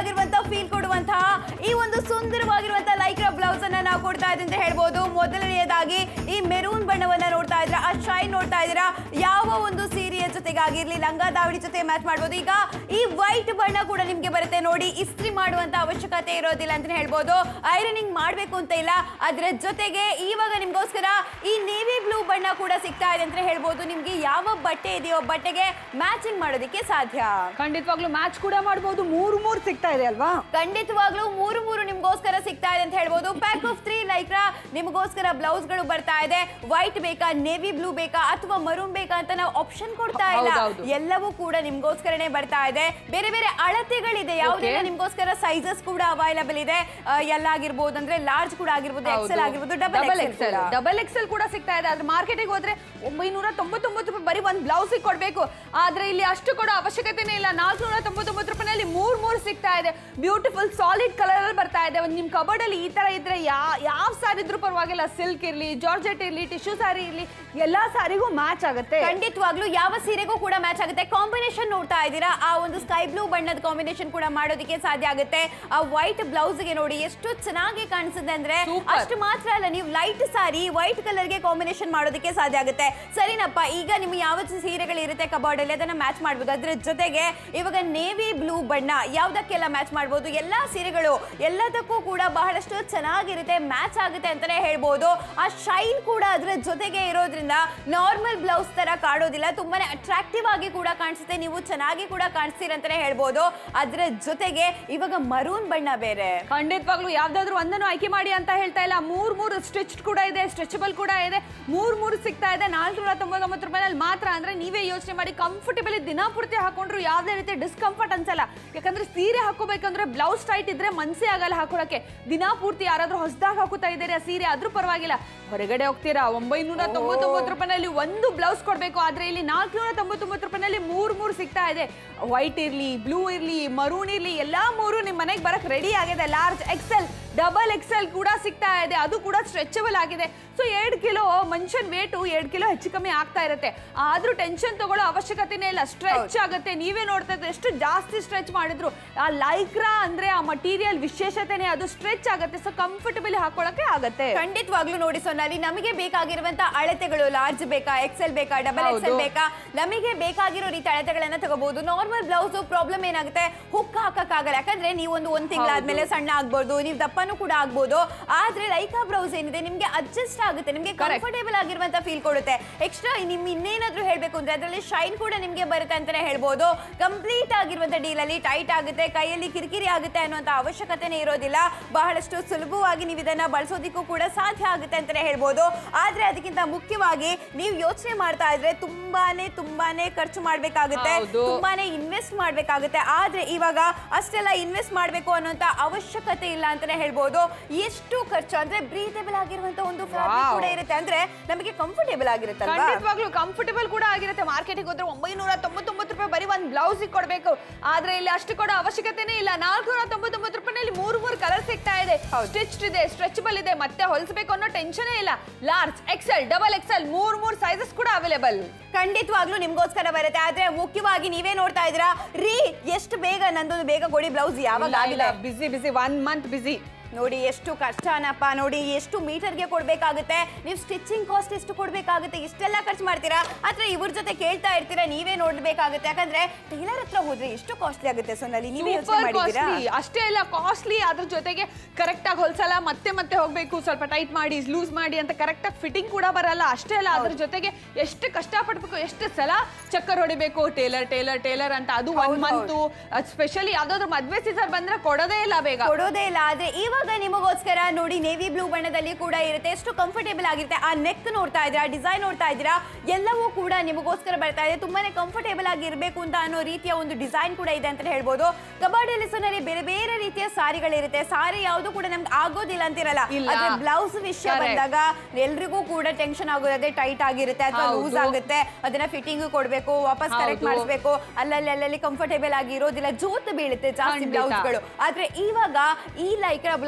ಆಗಿರುವಂತ ಫೀಲ್ ಕೊಡುವಂತಹ ಈ ಒಂದು ಸುಂದರವಾಗಿರುವಂತಹ ಲೈಕ್ರಾ ಬ್ಲೌಸ್ ಅನ್ನ ನಾವು ಕೊಡ್ತಾ ಇದ್ದೀವಿ ಅಂತ ಹೇಳ್ಬೋದು ಮೊದಲನೆಯದಾಗಿ ಈ ಮೆರೂನ್ ಬಣ್ಣವನ್ನ ನೋಡ್ತಾ ಇದ್ರ ಆ ಶೈನ್ ನೋಡ್ತಾ ಇದ್ದೀರಾ ಯಾವ ಒಂದು ಸೀರೆಯ ಜೊತೆಗಾಗಿರ್ಲಿ ಲಂಗ ದಾವಣಿ ಜೊತೆ ಮ್ಯಾಚ್ ಮಾಡ್ಬೋದು ಈಗ ಈ ವೈಟ್ ಬಣ್ಣ ಕೂಡ ನಿಮ್ಗೆ ಬರುತ್ತೆ ನೋಡಿ ಇಸ್ತ್ರಿ ಮಾಡುವಂತ ಅವಶ್ಯಕತೆ ಇರೋದಿಲ್ಲ ಅಂತ ಹೇಳ್ಬೋದು ಐರನಿಂಗ್ ಮಾಡ್ಬೇಕು ಅಂತ ಇಲ್ಲ ಅದ್ರ ಜೊತೆಗೆ ಇವಾಗ ನಿಮ್ಗೋಸ್ಕರ ಈ ನೇವಿ ಬ್ಲೂ ಬಣ್ಣ ಕೂಡ ಸಿಗ್ತಾ ಇದೆ ಅಂತ ಹೇಳ್ಬೋದು ನಿಮ್ಗೆ ಯಾವ ಬಟ್ಟೆ ಇದೆಯೋ ಬಟ್ಟೆಗೆ ಮ್ಯಾಚಿಂಗ್ ಮಾಡೋದಕ್ಕೆ ಸಾಧ್ಯ ಖಂಡಿತವಾಗ್ಲೂ ಮ್ಯಾಚ್ ಕೂಡ ಮಾಡ್ಬೋದು ಮೂರು ಮೂರು ಸಿಗ್ತಾ ಇದೆ ಅಲ್ವಾ ಖಂಡಿತವಾಗ್ಲೂ ಮೂರು ಮೂರು ನಿಮ್ಗೋಸ್ಕರ ಸಿಗ್ತಾ ಇದೆ ಅಂತ ಹೇಳ್ಬೋದು ಪ್ಯಾಕ್ ಆಫ್ ತ್ರೀ ಲೈಕ್ರಾ ನಿಮಗೋಸ್ಕರ ಬ್ಲೌಸ್ ಗಳು ಬರ್ತಾ ಇದೆ ವೈಟ್ ಬೇಕಾ ನೇವಿ ಬ್ಲೂ ಬೇಕಾ ಅಥವಾ ಮರೂನ್ ಬೇಕಾ ಅಂತ ನಾವು ಆಪ್ಷನ್ ಕೊಡ್ತಾ ಇಲ್ಲ ಹೌದೌದು. ಎಲ್ಲವೂ ಕೂಡ ನಿಮ್ಗೋಸ್ಕರನೇ ಬರ್ತಾ ಇದೆ ಬೇರೆ ಬೇರೆ ಅಳತೆಗಳಿದೆ ಯಾವುದೆಲ್ಲ Okay. ನಿಮ್ಗೋಸ್ಕರ ಸೈಜಸ್ ಕೂಡ ಅವೈಲಬಲ್ ಇದೆ ಆ, ಎಲ್ಲ ಆಗಿರ್ಬೋದು ಅಂದ್ರೆ ಲಾರ್ಜ್ ಕೂಡ ಆಗಿರ್ಬೋದು ಎಕ್ಸೆಲ್ ಆಗಿರ್ಬೋದು double double XL XL double XL ಕೂಡ ಸಿಗ್ತಾ ಇದೆ ಆದ್ರೆ ಮಾರ್ಕೆಟಿಗೆ ಹೋದ್ರೆ ಒಂಬೈನೂರ ತೊಂಬತ್ತೊಂಬತ್ತು ರೂಪಾಯಿ ಬರೀ ಒಂದು ಬ್ಲೌಸ್ ಕೊಡ್ಬೇಕು ಆದ್ರೆ ಇಲ್ಲಿ ಅಷ್ಟು ಕೊಡೋ ಅವಶ್ಯಕತೆನೇ ಇಲ್ಲ ನಾಲ್ಕುನೂರ ತೊಂಬತ್ತೊಂಬತ್ತು ರೂಪಾಯಿನಲ್ಲಿ ಮೂರ್ ಮೂರ್ ಸಿಗ್ತಾ ಇದೆ ಬ್ಯೂಟಿಫುಲ್ ಸಾಲಿಡ್ ಕಲರ್ ಅಲ್ಲಿ ಬರ್ತಾ ಇದೆ ಒಂದು ನಿಮ್ ಕಬರ್ಡ್ ಅಲ್ಲಿ ಈ ತರ ಇದ್ರೆ ಯಾ ಯಾವ ಸಾರಿ ಇದ್ರೂ ಪರವಾಗಿಲ್ಲ ಸಿಲ್ಕ್ ಇರ್ಲಿ ಜಾರ್ಜೆಟ್ ಇರ್ಲಿ ಟಿಶ್ಯೂ ಸಾರಿ ಇರ್ಲಿ ಎಲ್ಲಾ ಸಾರಿಗೂ ಮ್ಯಾಚ್ ಆಗುತ್ತೆ ಖಂಡಿತವಾಗ್ಲೂ ಯಾವ ಸೀರೆಗೂ ಕೂಡ ಮ್ಯಾಚ್ ಆಗುತ್ತೆ ಕಾಂಬಿನೇಷನ್ ನೋಡ್ತಾ ಇದ್ದೀರಾ ಆ ಒಂದು ಸ್ಕೈ ಬ್ಲೂ ಬಣ್ಣದ ಕಾಂಬಿನೇಷನ್ ಕೂಡ ಮಾಡೋದಕ್ಕೆ ಸಾಧ್ಯ ಆಗುತ್ತೆ ಆ ವೈಟ್ ಬ್ಲೌಸ್ಗೆ ನೋಡಿ ಎಷ್ಟು ಚೆನ್ನಾಗಿ ಕಾಣಿಸುತ್ತೆ ಅಂದ್ರೆ Super. ಅಷ್ಟು ಮಾತ್ರ ಅಲ್ಲ ನೀವು ಲೈಟ್ ಸಾರಿ ವೈಟ್ ಕಲರ್ಗೆ ಕಾಂಬಿನೇಷನ್ ಮಾಡೋದಕ್ಕೆ ಸಾಧ್ಯ ಆಗುತ್ತೆ ಸರಿನಪ್ಪ ಈಗ ನಿಮ್ಗೆ ಯಾವ ಸೀರೆಗಳು ಇರುತ್ತೆ ಕಬಾರ್ಡ್ ಅಲ್ಲಿ ಅದನ್ನ ಮ್ಯಾಚ್ ಮಾಡ್ಬೋದು ಅದ್ರ ಜೊತೆಗೆ ಇವಾಗ ನೇವಿ ಬ್ಲೂ ಬಣ್ಣ ಯಾವ್ದಕ್ಕೆಲ್ಲ ಮ್ಯಾಚ್ ಮಾಡ್ಬೋದು ಎಲ್ಲಾ ಸೀರೆಗಳು ಎಲ್ಲದಕ್ಕೂ ಕೂಡ ಬಹಳಷ್ಟು ಚೆನ್ನಾಗಿರುತ್ತೆ ಮ್ಯಾಚ್ ಆಗುತ್ತೆ ಅಂತಾನೆ ಹೇಳ್ಬೋದು ಆ ಶೈನ್ ಕೂಡ ಅದ್ರ ಜೊತೆಗೆ ಇರೋದ್ರಿಂದ ನಾರ್ಮಲ್ ಬ್ಲೌಸ್ ತರ ಕಾಣೋದಿಲ್ಲ ತುಂಬಾನೇ ಅಟ್ರಾಕ್ಟಿವ್ ಆಗಿ ಕೂಡ ಕಾಣಿಸುತ್ತೆ ನೀವು ಚೆನ್ನಾಗಿ ಕೂಡ ಕಾಣಿಸ್ತೀರ ಅಂತಾನೆ ಹೇಳ್ಬೋದು ಅದ್ರ ಜೊತೆಗೆ ಇವಾಗ ಮರೂನ್ ಬಣ್ಣ ಬೇರೆ ಖಂಡಿತವಾಗ್ಲೂ ಯಾವ್ದಾದ್ರು ಒಂದನ್ನು ಆಯ್ಕೆ ಮಾಡಿ ಅಂತ ಹೇಳ್ತಾ ಇಲ್ಲ ಮೂರ್ ಮೂರು ಸ್ಟಿಚ್ ಕೂಡ ಇದೆ ಸ್ಟ್ರೆಚಬಲ್ ಕೂಡ ಇದೆ ಮೂರ್ ಮೂರು ಸಿಗ್ತಾ ಇದೆ ನಾಲ್ಕುನೂರ ತೊಂಬತ್ತೊಂಬತ್ತು ರೂಪಾಯಿನಲ್ಲಿ ಮಾತ್ರ ಅಂದ್ರೆ ನೀವೇ ಯೋಚನೆ ಮಾಡಿ ಕಂಫರ್ಟಬಲ್ ದಿನ ಪೂರ್ತಿ ಹಾಕೊಂಡ್ರು ಯಾವ್ದೇ ರೀತಿ ಡಿಸ್ಕಂಫರ್ಟ್ ಅನ್ಸಲ್ಲ ಯಾಕಂದ್ರೆ ಸೀರೆ ಹಾಕೋಬೇಕಂದ್ರೆ ಬ್ಲೌಸ್ ಟೈಟ್ ಇದ್ರೆ ಮನ್ಸೇ ಆಗಲ್ಲ ಹಾಕೊಳಕ್ಕೆ ದಿನ ಪೂರ್ತಿ ಯಾರಾದ್ರೂ ಹೊಸದಾಗಿ ಹಾಕುತ್ತಾ ಇದ್ದಾರೆ ಆ ಸೀರೆ ಆದ್ರೂ ಪರವಾಗಿಲ್ಲ ಹೊರಗಡೆ ಹೋಗ್ತೀರಾ ಒಂಬೈನೂರ ತೊಂಬತ್ತೊಂಬತ್ತು ರೂಪಾಯಿನಲ್ಲಿ ಒಂದು ಬ್ಲೌಸ್ ಕೊಡ್ಬೇಕು ಆದ್ರೆ ಇಲ್ಲಿ ನಾಲ್ಕುನೂರ ತೊಂಬತ್ತೊಂಬತ್ತು ರೂಪಾಯಿನಲ್ಲಿ ಮೂರ್ ಮೂರು ಸಿಗ್ತಾ ಇದೆ ವೈಟ್ ಇರ್ಲಿ ಬ್ಲೂ ಇರ್ಲಿ ಮರೂನ್ ಇರ್ಲಿ ಎಲ್ಲಾ ಮೂರು ನಿಮ್ ಮನೆಗೆ ಬರಕ್ ರೆಡಿ ಆಗಿದೆ ಲಾರ್ಜ್ ಎಕ್ಸೆಲ್ ಡಬಲ್ ಎಕ್ಸೆಲ್ ಕೂಡ ಸಿಗ್ತಾ ಇದೆ ಅದು ಕೂಡ ಸ್ಟ್ರೆಚಬಲ್ ಆಗಿದೆ ಸೊ ಎರಡು ಕಿಲೋ ಮನುಷ್ಯನ್ ವೇಟು ಎರಡು ಕಿಲೋ ಹೆಚ್ಚು ಕಮ್ಮಿ ಆಗ್ತಾ ಇರುತ್ತೆ ಆದ್ರೂ ಟೆನ್ಷನ್ ತಗೊಳ್ಳೋ ಅವಶ್ಯಕತೆನೇ ಇಲ್ಲ ಸ್ಟ್ರೆಚ್ ಆಗುತ್ತೆ ನೀವೇ ನೋಡ್ತಾ ಇದ್ರೆ ಎಷ್ಟು ಜಾಸ್ತಿ ಸ್ಟ್ರೆಚ್ ಮಾಡಿದ್ರು ಆ ಲೈಕ್ರಾ ಅಂದ್ರೆ ಆ ಮಟೀರಿಯಲ್ ವಿಶೇಷತೆನೇ ಅದು ಸ್ಟ್ರೆಚ್ ಆಗುತ್ತೆ ಸೊ ಕಂಫರ್ಟಬಲ್ ಹಾಕೊಳಕ್ಕೆ ಆಗತ್ತೆ ಖಂಡಿತವಾಗ್ಲೂ ನೋಡಿ ಸೊನ್ನಲ್ಲಿ ನಮಗೆ ಬೇಕಾಗಿರುವಂತ ಅಳತೆಗಳು ಲಾರ್ಜ್ ಬೇಕಾ ಎಕ್ಸೆಲ್ ಬೇಕಾ ಡಬಲ್ ಹೌದು. ಎಕ್ಸೆಲ್ ಬೇಕಾ ನಮಗೆ ಬೇಕಾಗಿರೋ ರೀತಿ ಅಳತೆಗಳನ್ನ ತಗೋಬಹುದು ನಾರ್ಮಲ್ ಬ್ಲೌಸ್ ಪ್ರಾಬ್ಲಮ್ ಏನಾಗುತ್ತೆ ಹುಕ್ ಹಾಕಕ್ಕಾಗಲ್ಲ ಯಾಕಂದ್ರೆ ನೀವು ಒಂದು ಒಂದ್ ತಿಂಗಳಾದ್ಮೇಲೆ ಸಣ್ಣ ಆಗ್ಬೋದು ನೀವು ದಪ್ಪನೂ ಕೂಡ ಆಗ್ಬೋದು ಆದ್ರೆ ಲೈಕಾ ಬ್ಲೌಸ್ ಏನಿದೆ ನಿಮ್ಗೆ ಅಡ್ಜಸ್ಟ್ ಆಗುತ್ತೆ ನಿಮ್ಗೆ Correct. ಕಂಫರ್ಟೇಬಲ್ ಆಗಿರುವಂತ ಫೀಲ್ ಕೊಡುತ್ತೆ ಎಕ್ಸ್ಟ್ರಾ ನಿಮ್ ಇನ್ನೇನಾದ್ರೂ ಹೇಳ್ಬೇಕು ಅಂದ್ರೆ ಅದರಲ್ಲಿ ಶೈನ್ ಕೂಡ ನಿಮ್ಗೆ ಬರುತ್ತೆ ಅಂತಾನೆ ಹೇಳ್ಬೋದು ಕಂಪ್ಲೀಟ್ ಆಗಿರುವಂತ ಡೀಲ್ ಅಲ್ಲಿ ಟೈಟ್ ಆಗುತ್ತೆ ಕೈಯಲ್ಲಿ ಕಿರಿಕಿರಿ ಆಗುತ್ತೆ ಅನ್ನುವಂತ ಅವಶ್ಯಕತೆನೇ ಇರೋದಿಲ್ಲ ಬಹಳಷ್ಟು ಸುಲಭವಾಗಿ ನೀವು ಇದನ್ನ ಬಳಸೋದಿಕ್ಕೂ ಕೂಡ ಸಾಧ್ಯ ಆಗುತ್ತೆ ಅಂತಾನೆ ಹೇಳ್ಬೋದು ಆದ್ರೆ ಅದಕ್ಕಿಂತ ಮುಖ್ಯವಾಗಿ ನೀವು ಯೋಚನೆ ಮಾಡ್ತಾ ಇದ್ರೆ ತುಂಬಾನೇ ತುಂಬಾನೇ ಖರ್ಚು ಮಾಡ್ಬೇಕಾಗುತ್ತೆ ಹೌದು. ತುಂಬಾನೇ ಇನ್ವೆಸ್ಟ್ ಮಾಡ್ಬೇಕಾಗುತ್ತೆ ಆದ್ರೆ ಇವಾಗ ಅಷ್ಟೆಲ್ಲ ಇನ್ವೆಸ್ಟ್ ಮಾಡ್ಬೇಕು ಅನ್ನೋಂತ ಅವಶ್ಯಕತೆ ಇಲ್ಲ ಅಂತಾನೆ ಹೇಳ್ಬೋದು ಎಷ್ಟು ಖರ್ಚು ಅಂದ್ರೆ ಬ್ರೀತೇಬಲ್ ಆಗಿರುವಂತ ಒಂದು ಫ್ಯಾಬ್ರಿಕ್ Wow. ಕೂಡ ಇರುತ್ತೆ ಅಂದ್ರೆ ನಮಗೆ ಕಂಫರ್ಟೇಬಲ್ ಆಗಿರುತ್ತಲ್ವಾ ಖಂಡಿತವಾಗ್ಲೂ ಕಂಫರ್ಟಬಲ್ ಕೂಡ ಆಗಿರುತ್ತೆ ಮಾರ್ಕೆಟಿಗೆ ಹೋದ್ರೆ ಒಂಬೈನೂರ ತೊಂಬತ್ತೊಂಬತ್ತು ರೂಪಾಯಿ ಬರೀ ಒಂದು ಬ್ಲೌಸ್ ಕೊಡ್ಬೇಕು ಆದ್ರೆ ಇಲ್ಲಿ ಅಷ್ಟು ಕೊಡೋ ಅವಶ್ಯಕತೆನೇ ಇಲ್ಲ ನಾಲ್ಕುನೂರ ತೊಂಬತ್ತೊಂಬತ್ತು ರೂಪಾಯಿನಲ್ಲಿ ಮೂರು ಮೂರು ಕಲರ್ ಸಿಗ್ತಾ ಇದೆ ಸ್ಟಿಚ್ ಇದೆ ಸ್ಟ್ರೆಚಬಲ್ ಇದೆ ಮತ್ತೆ ಹೊಲಿಸಬೇಕು ಅನ್ನೋ ಟೆನ್ಷನೇ ಇಲ್ಲ ಲಾರ್ಜ್ ಎಕ್ಸೆಲ್ ಡಬಲ್ ಎಕ್ಸೆಲ್ ಮೂರ್ ಮೂರ್ ಸೈಜಸ್ ಕೂಡ ಅವೈಲೇಬಲ್ ಖಂಡಿತವಾಗ್ಲೂ ನಿಮ್ಗೋಸ್ಕರ ಬರುತ್ತೆ ಆದ್ರೆ ಮುಖ್ಯವಾಗಿ ನೀವೇ ನೋಡ್ತಾ ಇದ್ದೀರಾ ರೀ ಎಷ್ಟು ಬೇಗ ನಂದೊಂದು ಬೇಗ ಕೊಡಿ ಬ್ಲೌಸ್ ಯಾವಾಗ ಆಗಿದೆ ಬಿಸಿ ಬಿಸಿ ಒನ್ ಮಂತ್ ಬಿಸಿ ನೋಡಿ ಎಷ್ಟು ಕಷ್ಟನಪ್ಪ ನೋಡಿ ಎಷ್ಟು ಮೀಟರ್ಗೆ ಕೊಡ್ಬೇಕಾಗುತ್ತೆ ನೀವು ಸ್ಟಿಚಿಂಗ್ ಕಾಸ್ಟ್ ಎಷ್ಟು ಕೊಡ್ಬೇಕಾಗುತ್ತೆ ಇಷ್ಟೆಲ್ಲ ಖರ್ಚು ಮಾಡ್ತೀರಾ ಆದ್ರೆ ಇವ್ರ ಜೊತೆ ಕೇಳ್ತಾ ಇರ್ತೀರಾ ನೀವೇ ನೋಡ್ಬೇಕಾಗುತ್ತೆ ಯಾಕಂದ್ರೆ ಟೈಲರ್ ಹತ್ರ ಹೋದ್ರೆ ಎಷ್ಟು ಕಾಸ್ಟ್ಲಿ ಆಗುತ್ತೆ ಸೊನ್ನಲ್ಲಿ ನೀವೇ ಯೋಚನೆ ಸೂಪರ್ ಮಾಡಿದ್ದೀರಾ ಕಾಸ್ಟ್ಲಿ ಅಷ್ಟೇ ಅಲ್ಲ ಕಾಸ್ಟ್ಲಿ ಅದ್ರ ಜೊತೆಗೆ ಕರೆಕ್ಟ್ ಆಗಿ ಹೊಲ್ಸಲ್ಲ ಮತ್ತೆ ಮತ್ತೆ ಹೋಗ್ಬೇಕು ಸ್ವಲ್ಪ ಟೈಟ್ ಮಾಡಿ ಲೂಸ್ ಮಾಡಿ ಅಂತ ಕರೆಕ್ಟ್ ಆಗಿ ಫಿಟ್ಟಿಂಗ್ ಕೂಡ ಬರಲ್ಲ ಅಷ್ಟೇ ಅಲ್ಲ ಅದ್ರ ಜೊತೆಗೆ ಎಷ್ಟು ಕಷ್ಟಪಡ್ಬೇಕು ಎಷ್ಟು ಸಲ ಚಕ್ಕರ್ ಹೊಡಿಬೇಕು ಟೇಲರ್ ಟೇಲರ್ ಟೇಲರ್ ಅಂತ ಅದು ಒನ್ ಹೌದು, ಮಂತು ಸ್ಪೆಷಲಿ ಯಾವ್ದಾದ್ರು ಮದ್ವೆ ಸೀಸನ್ ಬಂದ್ರೆ ಕೊಡೋದೇ ಇಲ್ಲ ಬೇಗ ಕೊಡೋದೇ ಇಲ್ಲ ಆದ್ರೆ ಇವಾಗ ನಿಮಗೋಸ್ಕರ ನೋಡಿ ನೇವಿ ಬ್ಲೂ ಬಣ್ಣದಲ್ಲಿ ಕೂಡ ಇರುತ್ತೆ ಎಷ್ಟು ಕಂಫರ್ಟೇಬಲ್ ಆಗಿರುತ್ತೆ ಆ ನೆಕ್ ನೋಡ್ತಾ ಇದ್ದೀರಾ ಡಿಸೈನ್ ನೋಡ್ತಾ ಇದ್ದೀರಾ ಎಲ್ಲವೂ ಕೂಡ ನಿಮಗೋಸ್ಕರ ಬರ್ತಾ ಇದೆ ತುಂಬಾನೇ ಕಂಫರ್ಟೇಬಲ್ ಆಗಿ ಇರಬೇಕು ಅಂತ ಅನ್ನೋ ರೀತಿಯ ಒಂದು ಡಿಸೈನ್ ಕೂಡ ಇದೆ ಅಂತ ಹೇಳ್ಬೋದು ಕಬಾಡಿ ಲಿಸನಲ್ಲಿ ಬೇರೆ ಬೇರೆ ರೀತಿಯ ಸಾರಿಗಳಿರುತ್ತೆ ಸಾರಿ ಯಾವುದು ಕೂಡ ನಮ್ಗೆ ಆಗೋದಿಲ್ಲ ಅಂತಿರಲ್ಲ ಇಲ್ಲ. ಆದ್ರೆ ಬ್ಲೌಸ್ ವಿಷಯ Correct. ಬಂದಾಗ ಎಲ್ರಿಗೂ ಕೂಡ ಟೆನ್ಷನ್ ಆಗೋದೇ ಟೈಟ್ ಆಗಿರುತ್ತೆ ಅಥವಾ ಹೌದು. ಲೂಸ್ ಆಗುತ್ತೆ ಅದನ್ನ ಫಿಟ್ಟಿಂಗ್ ಕೊಡ್ಬೇಕು ವಾಪಸ್ ಕರೆಕ್ಟ್ ಹೌದು. ಮಾಡಿಸ್ಬೇಕು ಅಲ್ಲಲ್ಲಿ ಅಲ್ಲಲ್ಲಿ ಕಂಫರ್ಟೇಬಲ್ ಆಗಿ ಇರೋದಿಲ್ಲ ಜೋತ್ ಬೀಳುತ್ತೆ ಜಾಸ್ತಿ ಖಂಡಿತ. ಬ್ಲೌಸ್ಗಳು ಆದ್ರೆ ಇವಾಗ ಈ ಲೈಕ್ರಾ ಬ್ಲೌಸ್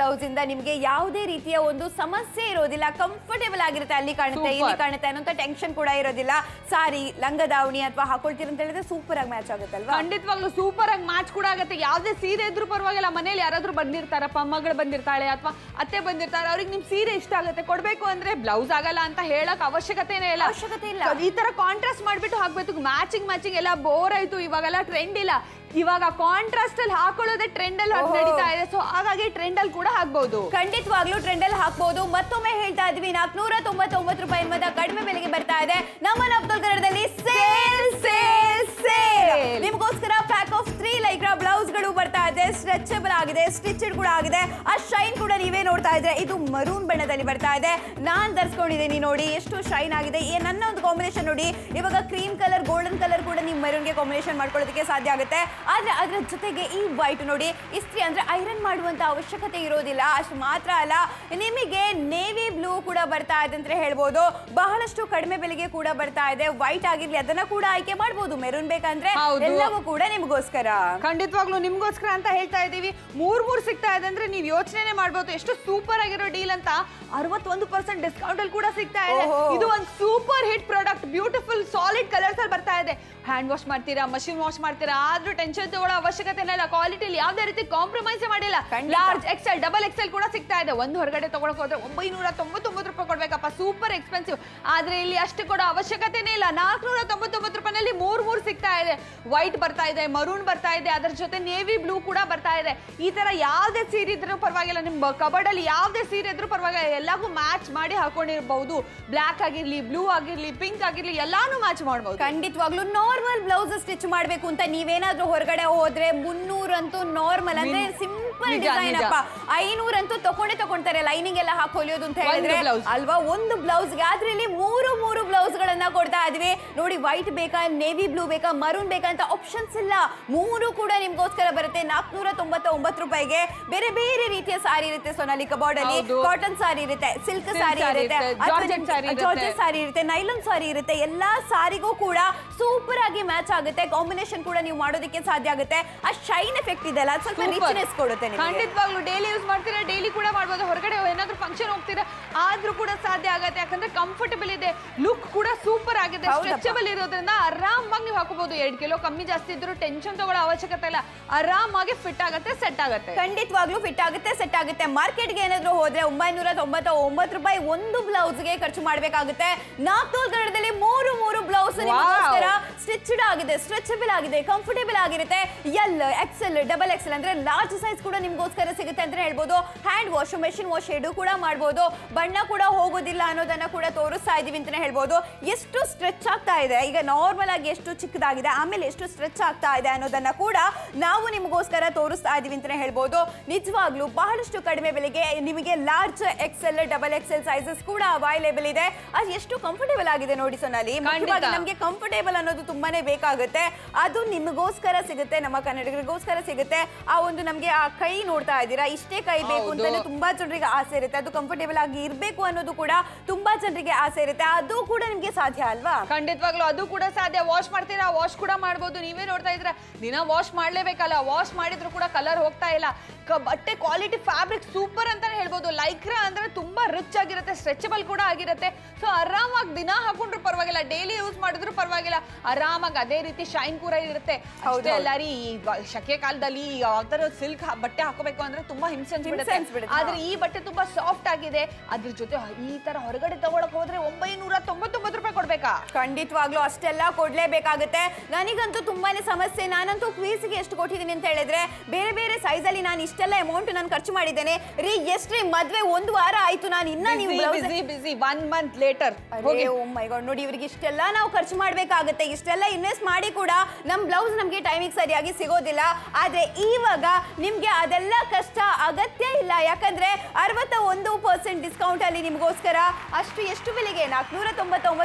ಬ್ಲೌಸ್ ಇಂದ ನಿಮ್ಗೆ ಯಾವುದೇ ರೀತಿಯ ಒಂದು ಸಮಸ್ಯೆ ಇರೋದಿಲ್ಲ ಕಂಫರ್ಟೇಬಲ್ ಆಗಿರುತ್ತೆ ಅಲ್ಲಿ ಕಾಣುತ್ತೆ Super. ಇಲ್ಲಿ ಕಾಣುತ್ತೆ ಅನ್ನೋಂಥ ಟೆನ್ಷನ್ ಕೂಡ ಇರೋದಿಲ್ಲ ಸಾರಿ ಲಂಗ ದಾವಣಿ ಅಥವಾ ಹಾಕೊಳ್ತೀರಿ ಅಂತ ಹೇಳಿದ್ರೆ ಸೂಪರ್ ಆಗಿ ಮ್ಯಾಚ್ ಆಗುತ್ತಲ್ವಾ ಖಂಡಿತವಾಗ್ಲೂ ಸೂಪರ್ ಆಗಿ ಮ್ಯಾಚ್ ಕೂಡ ಆಗುತ್ತೆ ಯಾವ್ದೇ ಸೀರೆ ಇದ್ರೂ ಪರವಾಗಿಲ್ಲ ಮನೇಲಿ ಯಾರಾದ್ರೂ ಬಂದಿರ್ತಾರಪ್ಪ ಮಗಳು ಬಂದಿರ್ತಾಳೆ ಅಥವಾ ಅತ್ತೆ ಬಂದಿರ್ತಾಳೆ ಅವ್ರಿಗೆ ನಿಮ್ ಸೀರೆ ಇಷ್ಟ ಆಗುತ್ತೆ ಕೊಡ್ಬೇಕು ಅಂದ್ರೆ ಬ್ಲೌಸ್ ಆಗಲ್ಲ ಅಂತ ಹೇಳಕ್ ಅವಶ್ಯಕತೆನೇ ಇಲ್ಲ ಅವಶ್ಯಕತೆ ಇಲ್ಲ. So, ಈ ತರ ಕಾಂಟ್ರಾಸ್ಟ್ ಮಾಡ್ಬಿಟ್ಟು ಹಾಕ್ಬೇಕು ಮ್ಯಾಚಿಂಗ್ ಮ್ಯಾಚಿಂಗ್ ಎಲ್ಲ ಬೋರ್ ಆಯ್ತು ಇವಾಗೆಲ್ಲ ಟ್ರೆಂಡ್ ಇಲ್ಲ ಇವಾಗ ಕಾಂಟ್ರಾಸ್ಟ್ ಅಲ್ಲಿ ಹಾಕೊಳ್ಳೋದೇ ಟ್ರೆಂಡ್ ಅಲ್ಲಿ ಓಹೋ. ನಡೀತಾ ಇದೆ ಸೊ ಹಾಗಾಗಿ ಟ್ರೆಂಡ್ ಅಲ್ಲಿ ಕೂಡ ಹಾಕ್ಬಹುದು ಖಂಡಿತವಾಗ್ಲೂ ಟ್ರೆಂಡ್ ಅಲ್ಲಿ ಹಾಕ್ಬಹುದು ಮತ್ತೊಮ್ಮೆ ಹೇಳ್ತಾ ಇದ್ವಿ ನಾಲ್ಕುನೂರ ತೊಂಬತ್ತೊಂಬತ್ತು ರೂಪಾಯಿ ಮೊತ್ತ ಕಡಿಮೆ ಬೆಲೆಗೆ ಬರ್ತಾ ಇದೆ ನಮ್ಮ ನಬ್ದಲ್ ಕನ್ನಡದಲ್ಲಿ ಸೇಲ್ ಸೇಲ್ ಸೇಲ್ ನಿಮಗೋಸ್ಕರ pack of three Lycra blouse ಗಳು ಬರ್ತಾ ಇದೆ ಸ್ಟ್ರೆಚಬಲ್ ಆಗಿದೆ ಸ್ಟಿಚಡ್ ಕೂಡ ಆಗಿದೆ ಆ ಶೈನ್ ಕೂಡ ನೀವೇ ನೋಡ್ತಾ ಇದ್ರೆ ಇದು ಮರೂನ್ ಬಣ್ಣದಲ್ಲಿ ಬರ್ತಾ ಇದೆ ನಾನ್ ಧರಿಸ್ಕೊಂಡಿದ್ದೀನಿ ನೋಡಿ ಎಷ್ಟು ಶೈನ್ ಆಗಿದೆ ಈ ನನ್ನ ಒಂದು ಕಾಂಬಿನೇಷನ್ ನೋಡಿ ಇವಾಗ ಕ್ರೀಮ್ ಕಲರ್ ಗೋಲ್ಡನ್ ಕಲರ್ ಕೂಡ ನೀವು ಮರೂನ್ಗೆ ಕಾಂಬಿನೇಷನ್ ಮಾಡ್ಕೊಳ್ಳೋದಕ್ಕೆ ಸಾಧ್ಯ ಆಗುತ್ತೆ ಆದ್ರೆ ಅದ್ರ ಜೊತೆಗೆ ಈ ವೈಟ್ ನೋಡಿ ಇಸ್ತ್ರಿ ಅಂದ್ರೆ ಐರನ್ ಮಾಡುವಂತ ಅವಶ್ಯಕತೆ ಇರೋದಿಲ್ಲ ಅಷ್ಟು ಮಾತ್ರ ಅಲ್ಲ ನಿಮಗೆ ನೇವಿ ಬ್ಲೂ ಕೂಡ ಬರ್ತಾ ಇದೆ ಅಂತ ಹೇಳ್ಬೋದು ಬಹಳಷ್ಟು ಕಡಿಮೆ ಬೆಲೆಗೆ ಕೂಡ ಬರ್ತಾ ಇದೆ ವೈಟ್ ಆಗಿರ್ಲಿ ಅದನ್ನ ಕೂಡ ಆಯ್ಕೆ ಮಾಡ್ಬೋದು ಮೆರೂನ್ ಬೇಕಂದ್ರೆ ಹೌದು. ಎಲ್ಲವೂ ಕೂಡ ನಿಮಗೋಸ್ಕರ ಖಂಡಿತವಾಗ್ಲೂ ನಿಮ್ಗೋಸ್ಕರ ಅಂತ ಹೇಳ್ತಾ ಇದೀವಿ ಮೂರ್ ಮೂರ್ ಸಿಗ್ತಾ ಇದೆ ಅಂದ್ರೆ ನೀವು ಯೋಚನೆ ಮಾಡ್ಬೋದು ಎಷ್ಟು ಸೂಪರ್ ಆಗಿರೋ ಡೀಲ್ ಅಂತ ಅರವತ್ತೊಂದು ಪರ್ಸೆಂಟ್ ಡಿಸ್ಕೌಂಟ್ ಅಲ್ಲಿ ಕೂಡ ಸಿಗ್ತಾ ಇದೆ ಓಹೋ. ಇದು ಒಂದು super hit product beautiful solid colours ಅಲ್ಲಿ ಬರ್ತಾ ಇದೆ ಹ್ಯಾಂಡ್ ವಾಶ್ ಮಾಡ್ತೀರಾ ಮಷಿನ್ ವಾಶ್ ಮಾಡ್ತೀರಾ ಆದ್ರೂ ಟೆನ್ಷನ್ ತಗೊಳ್ಳೋ ಅವಶ್ಯಕತೆ ಇಲ್ಲ ಕ್ವಾಲಿಟಿಲಿ ಯಾವ್ದೇ ರೀತಿ ಕಾಂಪ್ರಮೈಸ್ ಮಾಡಿಲ್ಲ ಖಂಡಿತ. ಲಾರ್ಜ್ ಎಕ್ಸೆಲ್ ಡಬಲ್ ಎಕ್ಸೆಲ್ ಕೂಡ ಸಿಗ್ತಾ ಇದೆ ಒಂದು ಹೊರಗಡೆ ತಗೊಳಕ್ ಹೋದ್ರೆ ಒಂಬೈನೂರ ತೊಂಬತ್ತೊಂಬತ್ತು ರೂಪಾಯಿ ಕೊಡ್ಬೇಕಪ್ಪ ಸೂಪರ್ ಎಕ್ಸ್ಪೆನ್ಸಿವ್ ಆದ್ರೆ ಇಲ್ಲಿ ಅಷ್ಟು ಕೊಡೋ ಅವಶ್ಯಕತೆನೇ ಇಲ್ಲ ನಾಲ್ಕುನೂರ ತೊಂಬತ್ತೊಂಬತ್ತು ರೂಪಾಯಿನಲ್ಲಿ ಮೂರ್ ಮೂರ್ ಸಿಗ್ತಾ ಇದೆ ವೈಟ್ ಬರ್ತಾ ಇದೆ ಮರೂನ್ ಬರ್ತಾ ಇದೆ ಅದರ ಜೊತೆ ನೇವಿ ಬ್ಲೂ ಕೂಡ ಬರ್ತಾ ಇದೆ ಈ ತರ ಯಾವ್ದೇ ಸೀರೆ ಇದ್ರೂ ಪರವಾಗಿಲ್ಲ ನಿಮ್ಮ ಕಬರ್ಡ್ ಅಲ್ಲಿ ಯಾವ್ದೇ ಸೀರೆ ಇದ್ರೂ ಪರವಾಗಿಲ್ಲ ಎಲ್ಲಕ್ಕೂ ಮ್ಯಾಚ್ ಮಾಡಿ ಹಾಕೊಂಡಿರ್ಬಹುದು ಬ್ಲಾಕ್ ಆಗಿರ್ಲಿ ಬ್ಲೂ ಆಗಿರ್ಲಿ ಪಿಂಕ್ ಆಗಿರ್ಲಿ ಎಲ್ಲಾನು ಮ್ಯಾಚ್ ಮಾಡಬಹುದು ಖಂಡಿತವಾಗ್ಲೂ ನಾರ್ಮಲ್ ಬ್ಲೌಸ್ ಸ್ಟಿಚ್ ಮಾಡ್ಬೇಕು ಅಂತ ನೀವೇನಾದ್ರೂ ಹೊರಗಡೆ ಹೋದ್ರೆ ಮುನ್ನೂರಂತೂ ನಾರ್ಮಲ್ ಅಂದ್ರೆ ಮಿನ್- ಸಿಂಪಲ್ ನಿಜ, ಡಿಸೈನ್ ನಿಜ. ಅಪ್ಪ ಐನೂರಂತೂ ತಕೊಂಡೇ ತಕೊಂತಾರೆ ಲೈನಿಂಗ್ ಎಲ್ಲ ಹಾಕಿ ಹೊಲಿಯೋದು ಅಂತ ಹೇಳಿದ್ರೆ blouse. ಅಲ್ವಾ ಒಂದು ಬ್ಲೌಸ್ಗೆ ಆದ್ರೆ ಇಲ್ಲಿ ಮೂರು ಮೂರು ಬ್ಲೌಸ್ ಗಳನ್ನ ಕೊಡ್ತಾ ಇದ್ವಿ ನೋಡಿ ವೈಟ್ ಬೇಕಾ ನೇವಿ ಬ್ಲೂ ಬೇಕಾ ಮರೂನ್ ಬೇಕಾ ಅಂತ ಆಪ್ಷನ್ಸ್ ಇಲ್ಲ ಮೂರು ಕೂಡ ನಿಮ್ಗೋಸ್ಕರ ಬರುತ್ತೆ ನಾಲ್ಕುನೂರ ತೊಂಬತ್ತ ಒಂಬತ್ತು ರೂಪಾಯಿಗೆ ಬೇರೆ ಬೇರೆ ರೀತಿಯ ಸಾರಿ ಇರುತ್ತೆ ಸೊನಾಲಿ ಕಬಾರ್ಡ್ ಅಲ್ಲಿ ಹೌದು. ಕಾಟನ್ ಸಾರಿ ಇರುತ್ತೆ ಸಿಲ್ಕ್ Silk ಸಾರಿ saree ಇರುತ್ತೆ ಇರುತ್ತೆ, georgette saree ಇರುತ್ತೆ. ಜಾರ್ಜೆಟ್ ಸಾರಿ ಇರುತ್ತೆ ನೈಲನ್ ಸಾರಿ ಇರುತ್ತೆ ಎಲ್ಲಾ ಸಾರಿಗೂ ಕೂಡ ಸೂಪರ್ ಆಗಿ ಮ್ಯಾಚ್ ಆಗುತ್ತೆ ಕಾಂಬಿನೇಷನ್ ಕೂಡ ನೀವು ಮಾಡೋದಕ್ಕೆ ಸಾಧ್ಯ ಆಗುತ್ತೆ ಆ ಶೈನ್ ಎಫೆಕ್ಟ್ ಇದೆಲ್ಲ ಅದ್ ಸ್ವಲ್ಪ Super. ರಿಚ್ನೆಸ್ ಕೊಡುತ್ತೆ ನಿಮಗೆ ಖಂಡಿತವಾಗ್ಲೂ ಡೈಲಿ ಯೂಸ್ ಮಾಡ್ತೀರಾ ಡೈಲಿ ಕೂಡ ಮಾಡ್ಬೋದು ಹೊರಗಡೆ ಏನಾದ್ರೂ ಫಂಕ್ಷನ್ ಹೋಗ್ತೀರಾ ಆದ್ರೂ ಕೂಡ ಸಾಧ್ಯ ಆಗತ್ತೆ ಯಾಕಂದ್ರೆ ಕಂಫರ್ಟಬಲ್ ಇದೆ ಲುಕ್ ಕೂಡ ಸೂಪರ್ ಆಗಿದೆ ಹೌದಪ್ಪ. ಸ್ಟ್ರೆಚಬಲ್ ಇರೋದ್ರಿಂದ ಆರಾಮಾಗಿ ನೀವು ಹಾಕೋಬಹುದು ಎರಡು ಕಿಲೋ ಕಮ್ಮಿ ಜಾಸ್ತಿ ಇದ್ರೂ ಟೆನ್ಷನ್ ತಗೊಳ್ಳೋ ಅವಶ್ಯಕತೆ ಇಲ್ಲ ಆರಾಮಾಗಿ ಫಿಟ್ ಆಗತ್ತೆ ಸೆಟ್ ಆಗತ್ತೆ ಖಂಡಿತವಾಗ್ಲೂ ಫಿಟ್ ಆಗುತ್ತೆ ಸೆಟ್ ಆಗುತ್ತೆ ಮಾರ್ಕೆಟ್ಗೆ ಏನಾದ್ರೂ ಹೋದ್ರೆ ಒಂಬೈನೂರ ತೊಂಬತ್ತ ಒಂಬತ್ತು ರೂಪಾಯಿ ಒಂದು ಬ್ಲೌಸ್ಗೆ ಖರ್ಚು ಮಾಡಬೇಕಾಗುತ್ತೆ ನಾಲ್ಕು ಗಡದಲ್ಲಿ ಮೂರು ಮೂರು ಬ್ಲೌಸ್ ನಿಮಗೋಸ್ಕರ ಸ್ಟಿಚ್ಡ್ ಆಗಿದೆ ಸ್ಟ್ರೆಚಬಲ್ ಆಗಿದೆ ಕಂಫರ್ಟೇಬಲ್ ಆಗಿರುತ್ತೆ ಎಲ್ ಎಕ್ಸೆಲ್ ಡಬಲ್ ಎಕ್ಸೆಲ್ ಅಂದ್ರೆ ಲಾರ್ಜ್ ಸೈಜ್ ಕೂಡ ನಿಮ್ಗೋಸ್ಕರ ಸಿಗುತ್ತೆ ಅಂತ ಹೇಳ್ಬೋದು ಹ್ಯಾಂಡ್ ವಾಶ್ ಮೆಷಿನ್ ವಾಶ್ ಎಡು ಕೂಡ ಮಾಡ್ಬೋದು ಬಣ್ಣ ಕೂಡ ಹೋಗೋದಿಲ್ಲ ಅನ್ನೋದನ್ನ ಕೂಡ ತೋರಿಸ್ತಾ ಇದೀವಿ ಅಂತಾನೆ ಹೇಳ್ಬೋದು ಎಷ್ಟು ಸ್ಟ್ರೆಚ್ ಆಗ್ತಾ ಇದೆ ಈಗ ನಾರ್ಮಲ್ ಆಗಿ ಎಷ್ಟು ಚಿಕ್ಕದಾಗಿದೆ ಆಮೇಲೆ ಎಷ್ಟು ಸ್ಟ್ರೆಚ್ ಆಗ್ತಾ ಇದೆ ಅನ್ನೋದನ್ನ ಕೂಡ ನಾವು ನಿಮಗೋಸ್ಕರ ತೋರಿಸ್ತಾ ಇದೀವಿ ಅಂತಾನೆ ಹೇಳ್ಬೋದು ನಿಜವಾಗ್ಲೂ ಬಹಳಷ್ಟು ಕಡಿಮೆ ಬೆಲೆಗೆ ನಿಮಗೆ large XL double XL sizes ಕೂಡ ಅವೈಲೇಬಲ್ ಇದೆ ಅದು ಎಷ್ಟು ಕಂಫರ್ಟೇಬಲ್ ಆಗಿದೆ ನೋಡಿ ಸೊನಾಲಿ ಮುಖ್ಯವಾಗಿ ನಮಗೆ ಕಂಫರ್ಟೇಬಲ್ ಅನ್ನೋದು ತುಂಬಾನೇ ಬೇಕಾಗುತ್ತೆ ಅದು ನಿಮಗೋಸ್ಕರ ಸಿಗುತ್ತೆ ನಮ್ಮ ಕನ್ನಡಿಗರಿಗೋಸ್ಕರ ಸಿಗುತ್ತೆ ಆ ಒಂದು ನಮಗೆ ಆ ಕೈ ನೋಡ್ತಾ ಇದ್ದೀರಾ ಇಷ್ಟೇ ಕೈ ಬೇಕು ಹೌದು. ಅಂತಲೇ ತುಂಬಾ ಜನರಿಗೆ ಆಸೆ ಇರುತ್ತೆ ಅದು ಕಂಫರ್ಟೇಬಲ್ ಆಗಿ ಇರಬೇಕು ಅನ್ನೋದು ಕೂಡ ತುಂಬಾ ಜನರಿಗೆ ಆಸೆ ಇರುತ್ತೆ ಅದು ಕೂಡ ನಿಮಗೆ ಸಾಧ್ಯ ಅಲ್ವಾ ಖಂಡಿತವಾಗ್ಲೂ ಅದು ಕೂಡ ಸಾಧ್ಯ ವಾಶ್ ಮಾಡ್ತೀರಾ ವಾಶ್ ಕೂಡ ಮಾಡ್ಬೋದು ನೀವೇ ನೋಡ್ತಾ ಇದ್ರ ದಿನ ವಾಶ್ ಮಾಡ್ಲೇಬೇಕಲ್ಲ ವಾಶ್ ಮಾಡಿದ್ರು ಕೂಡ ಕಲರ್ ಹೋಗ್ತಾ ಇಲ್ಲ ಕ- ಬಟ್ಟೆ ಕ್ವಾಲಿಟಿ ಫ್ಯಾಬ್ರಿಕ್ ಸೂಪರ್ ಅಂತಾನೆ ಹೇಳ್ಬೋದು ಲೈಕ್ರಾ ಅಂದ್ರೆ ತುಂಬಾ ರಿಚ್ ಆಗಿರುತ್ತೆ ಸ್ಟ್ರೆಚಬಲ್ ಕೂಡ ಆಗಿರುತ್ತೆ ಸೊ ಆರಾಮಾಗಿ ದಿನ ಹಾಕೊಂಡ್ರು ಪರವಾಗಿಲ್ಲ ಡೈಲಿ ಯೂಸ್ ಮಾಡಿದ್ರು ಪರವಾಗಿಲ್ಲ ಆರಾಮಾಗಿ ಅದೇ ರೀತಿ ಶೈನ್ ಕೂಡ ಇರುತ್ತೆ ಹೌದು, ಅಷ್ಟೇ ಅಲ್ಲ ರೀ ಈ ವ- ಶಕೆ ಕಾಲದಲ್ಲಿ ಯಾವ್ದಾರ ಸಿಲ್ಕ್ ಬಟ್ಟೆ ಹಾಕೋಬೇಕು ಅಂದ್ರೆ ತುಂಬಾ ಹಿಂಸೆ ಹಿಂಸೆ ಅನ್ಸ್ಬಿಡುತ್ತೆ ಅನ್ಸ್ಬಿಡುತ್ತೆ, ಆದ್ರೆ ಈ ಬಟ್ಟೆ ತುಂಬಾ ಸಾಫ್ಟ್ ಆಗಿದೆ ಅದ್ರ ಜೊತೆ ಈ ತರ ಹೊರಗಡೆ ತಗೊಳಕ್ ಹೋದ್ರೆ ಒಂಬೈನೂರ ತೊಂಬತ್ತೊಂಬತ್ತು ರೂಪಾಯಿ ಕೊಡ್ಬೇಕಾ ಖಂಡಿತವಾಗ್ಲೂ ಅಷ್ಟೆಲ್ಲ ಕೊಡ್ಲೇಬೇಕಾಗುತ್ತೆ ನನಗಂತೂ ತುಂಬಾನೇ ಸಮಸ್ಯೆ ನಾನಂತೂ ಕ್ವೀಸ್ಗೆ ಎಷ್ಟು ಕೊಟ್ಟಿದ್ದೀನಿ ಅಂತ ಹೇಳಿದ್ರೆ ಬೇರೆ ಬೇರೆ ಸೈಜ್ ಅಲ್ಲಿ ನಾನು ಇಷ್ಟೆಲ್ಲ ಅಮೌಂಟ್ ನಾನು ಖರ್ಚು ಮಾಡಿದ್ದೇನೆ ರೀ ಎಷ್ಟ್ರಿ ಮದ್ವೆ ಒಂದು ವಾರ ಆಯ್ತು ನಾನು ಇನ್ನ ನೀವು blouse busy busy one month later ಅರೇ ಓ ಮೈ ಗಾಡ್ ನೋಡಿ ಇವ್ರಿಗೆ ಇಷ್ಟೆಲ್ಲ ನಾವು ಖರ್ಚು ಮಾಡ್ಬೇಕಾಗುತ್ತೆ ಇಷ್ಟೆಲ್ಲ ಇನ್ವೆಸ್ಟ್ ಮಾಡಿ ಕೂಡ ನಮ್ ಬ್ಲೌಸ್ ನಮ್ಗೆ ಟೈಮಿಗೆ ಸರಿಯಾಗಿ ಸಿಗೋದಿಲ್ಲ ಆದ್ರೆ ಇವಾಗ ನಿಮ್ಗೆ ಅದೆಲ್ಲ ಕಷ್ಟ ಅಗತ್ಯ ಇಲ್ಲ ಯಾಕಂದ್ರೆ ಅರವತ್ತ ಒಂದು ಪರ್ಸೆಂಟ್ ಡಿಸ್ಕೌಂಟ್ ಅಲ್ಲಿ ನಿಮಗೋಸ್ಕರ ಅಷ್ಟು ಎಷ್ಟು ಬೆಲೆಗೆ ನಾಲ್ಕುನೂರ ತೊಂಬತ್ತೊಂಬತ್ತು ರೂಪಾಯಿ ಅನ್ನುವಂಥ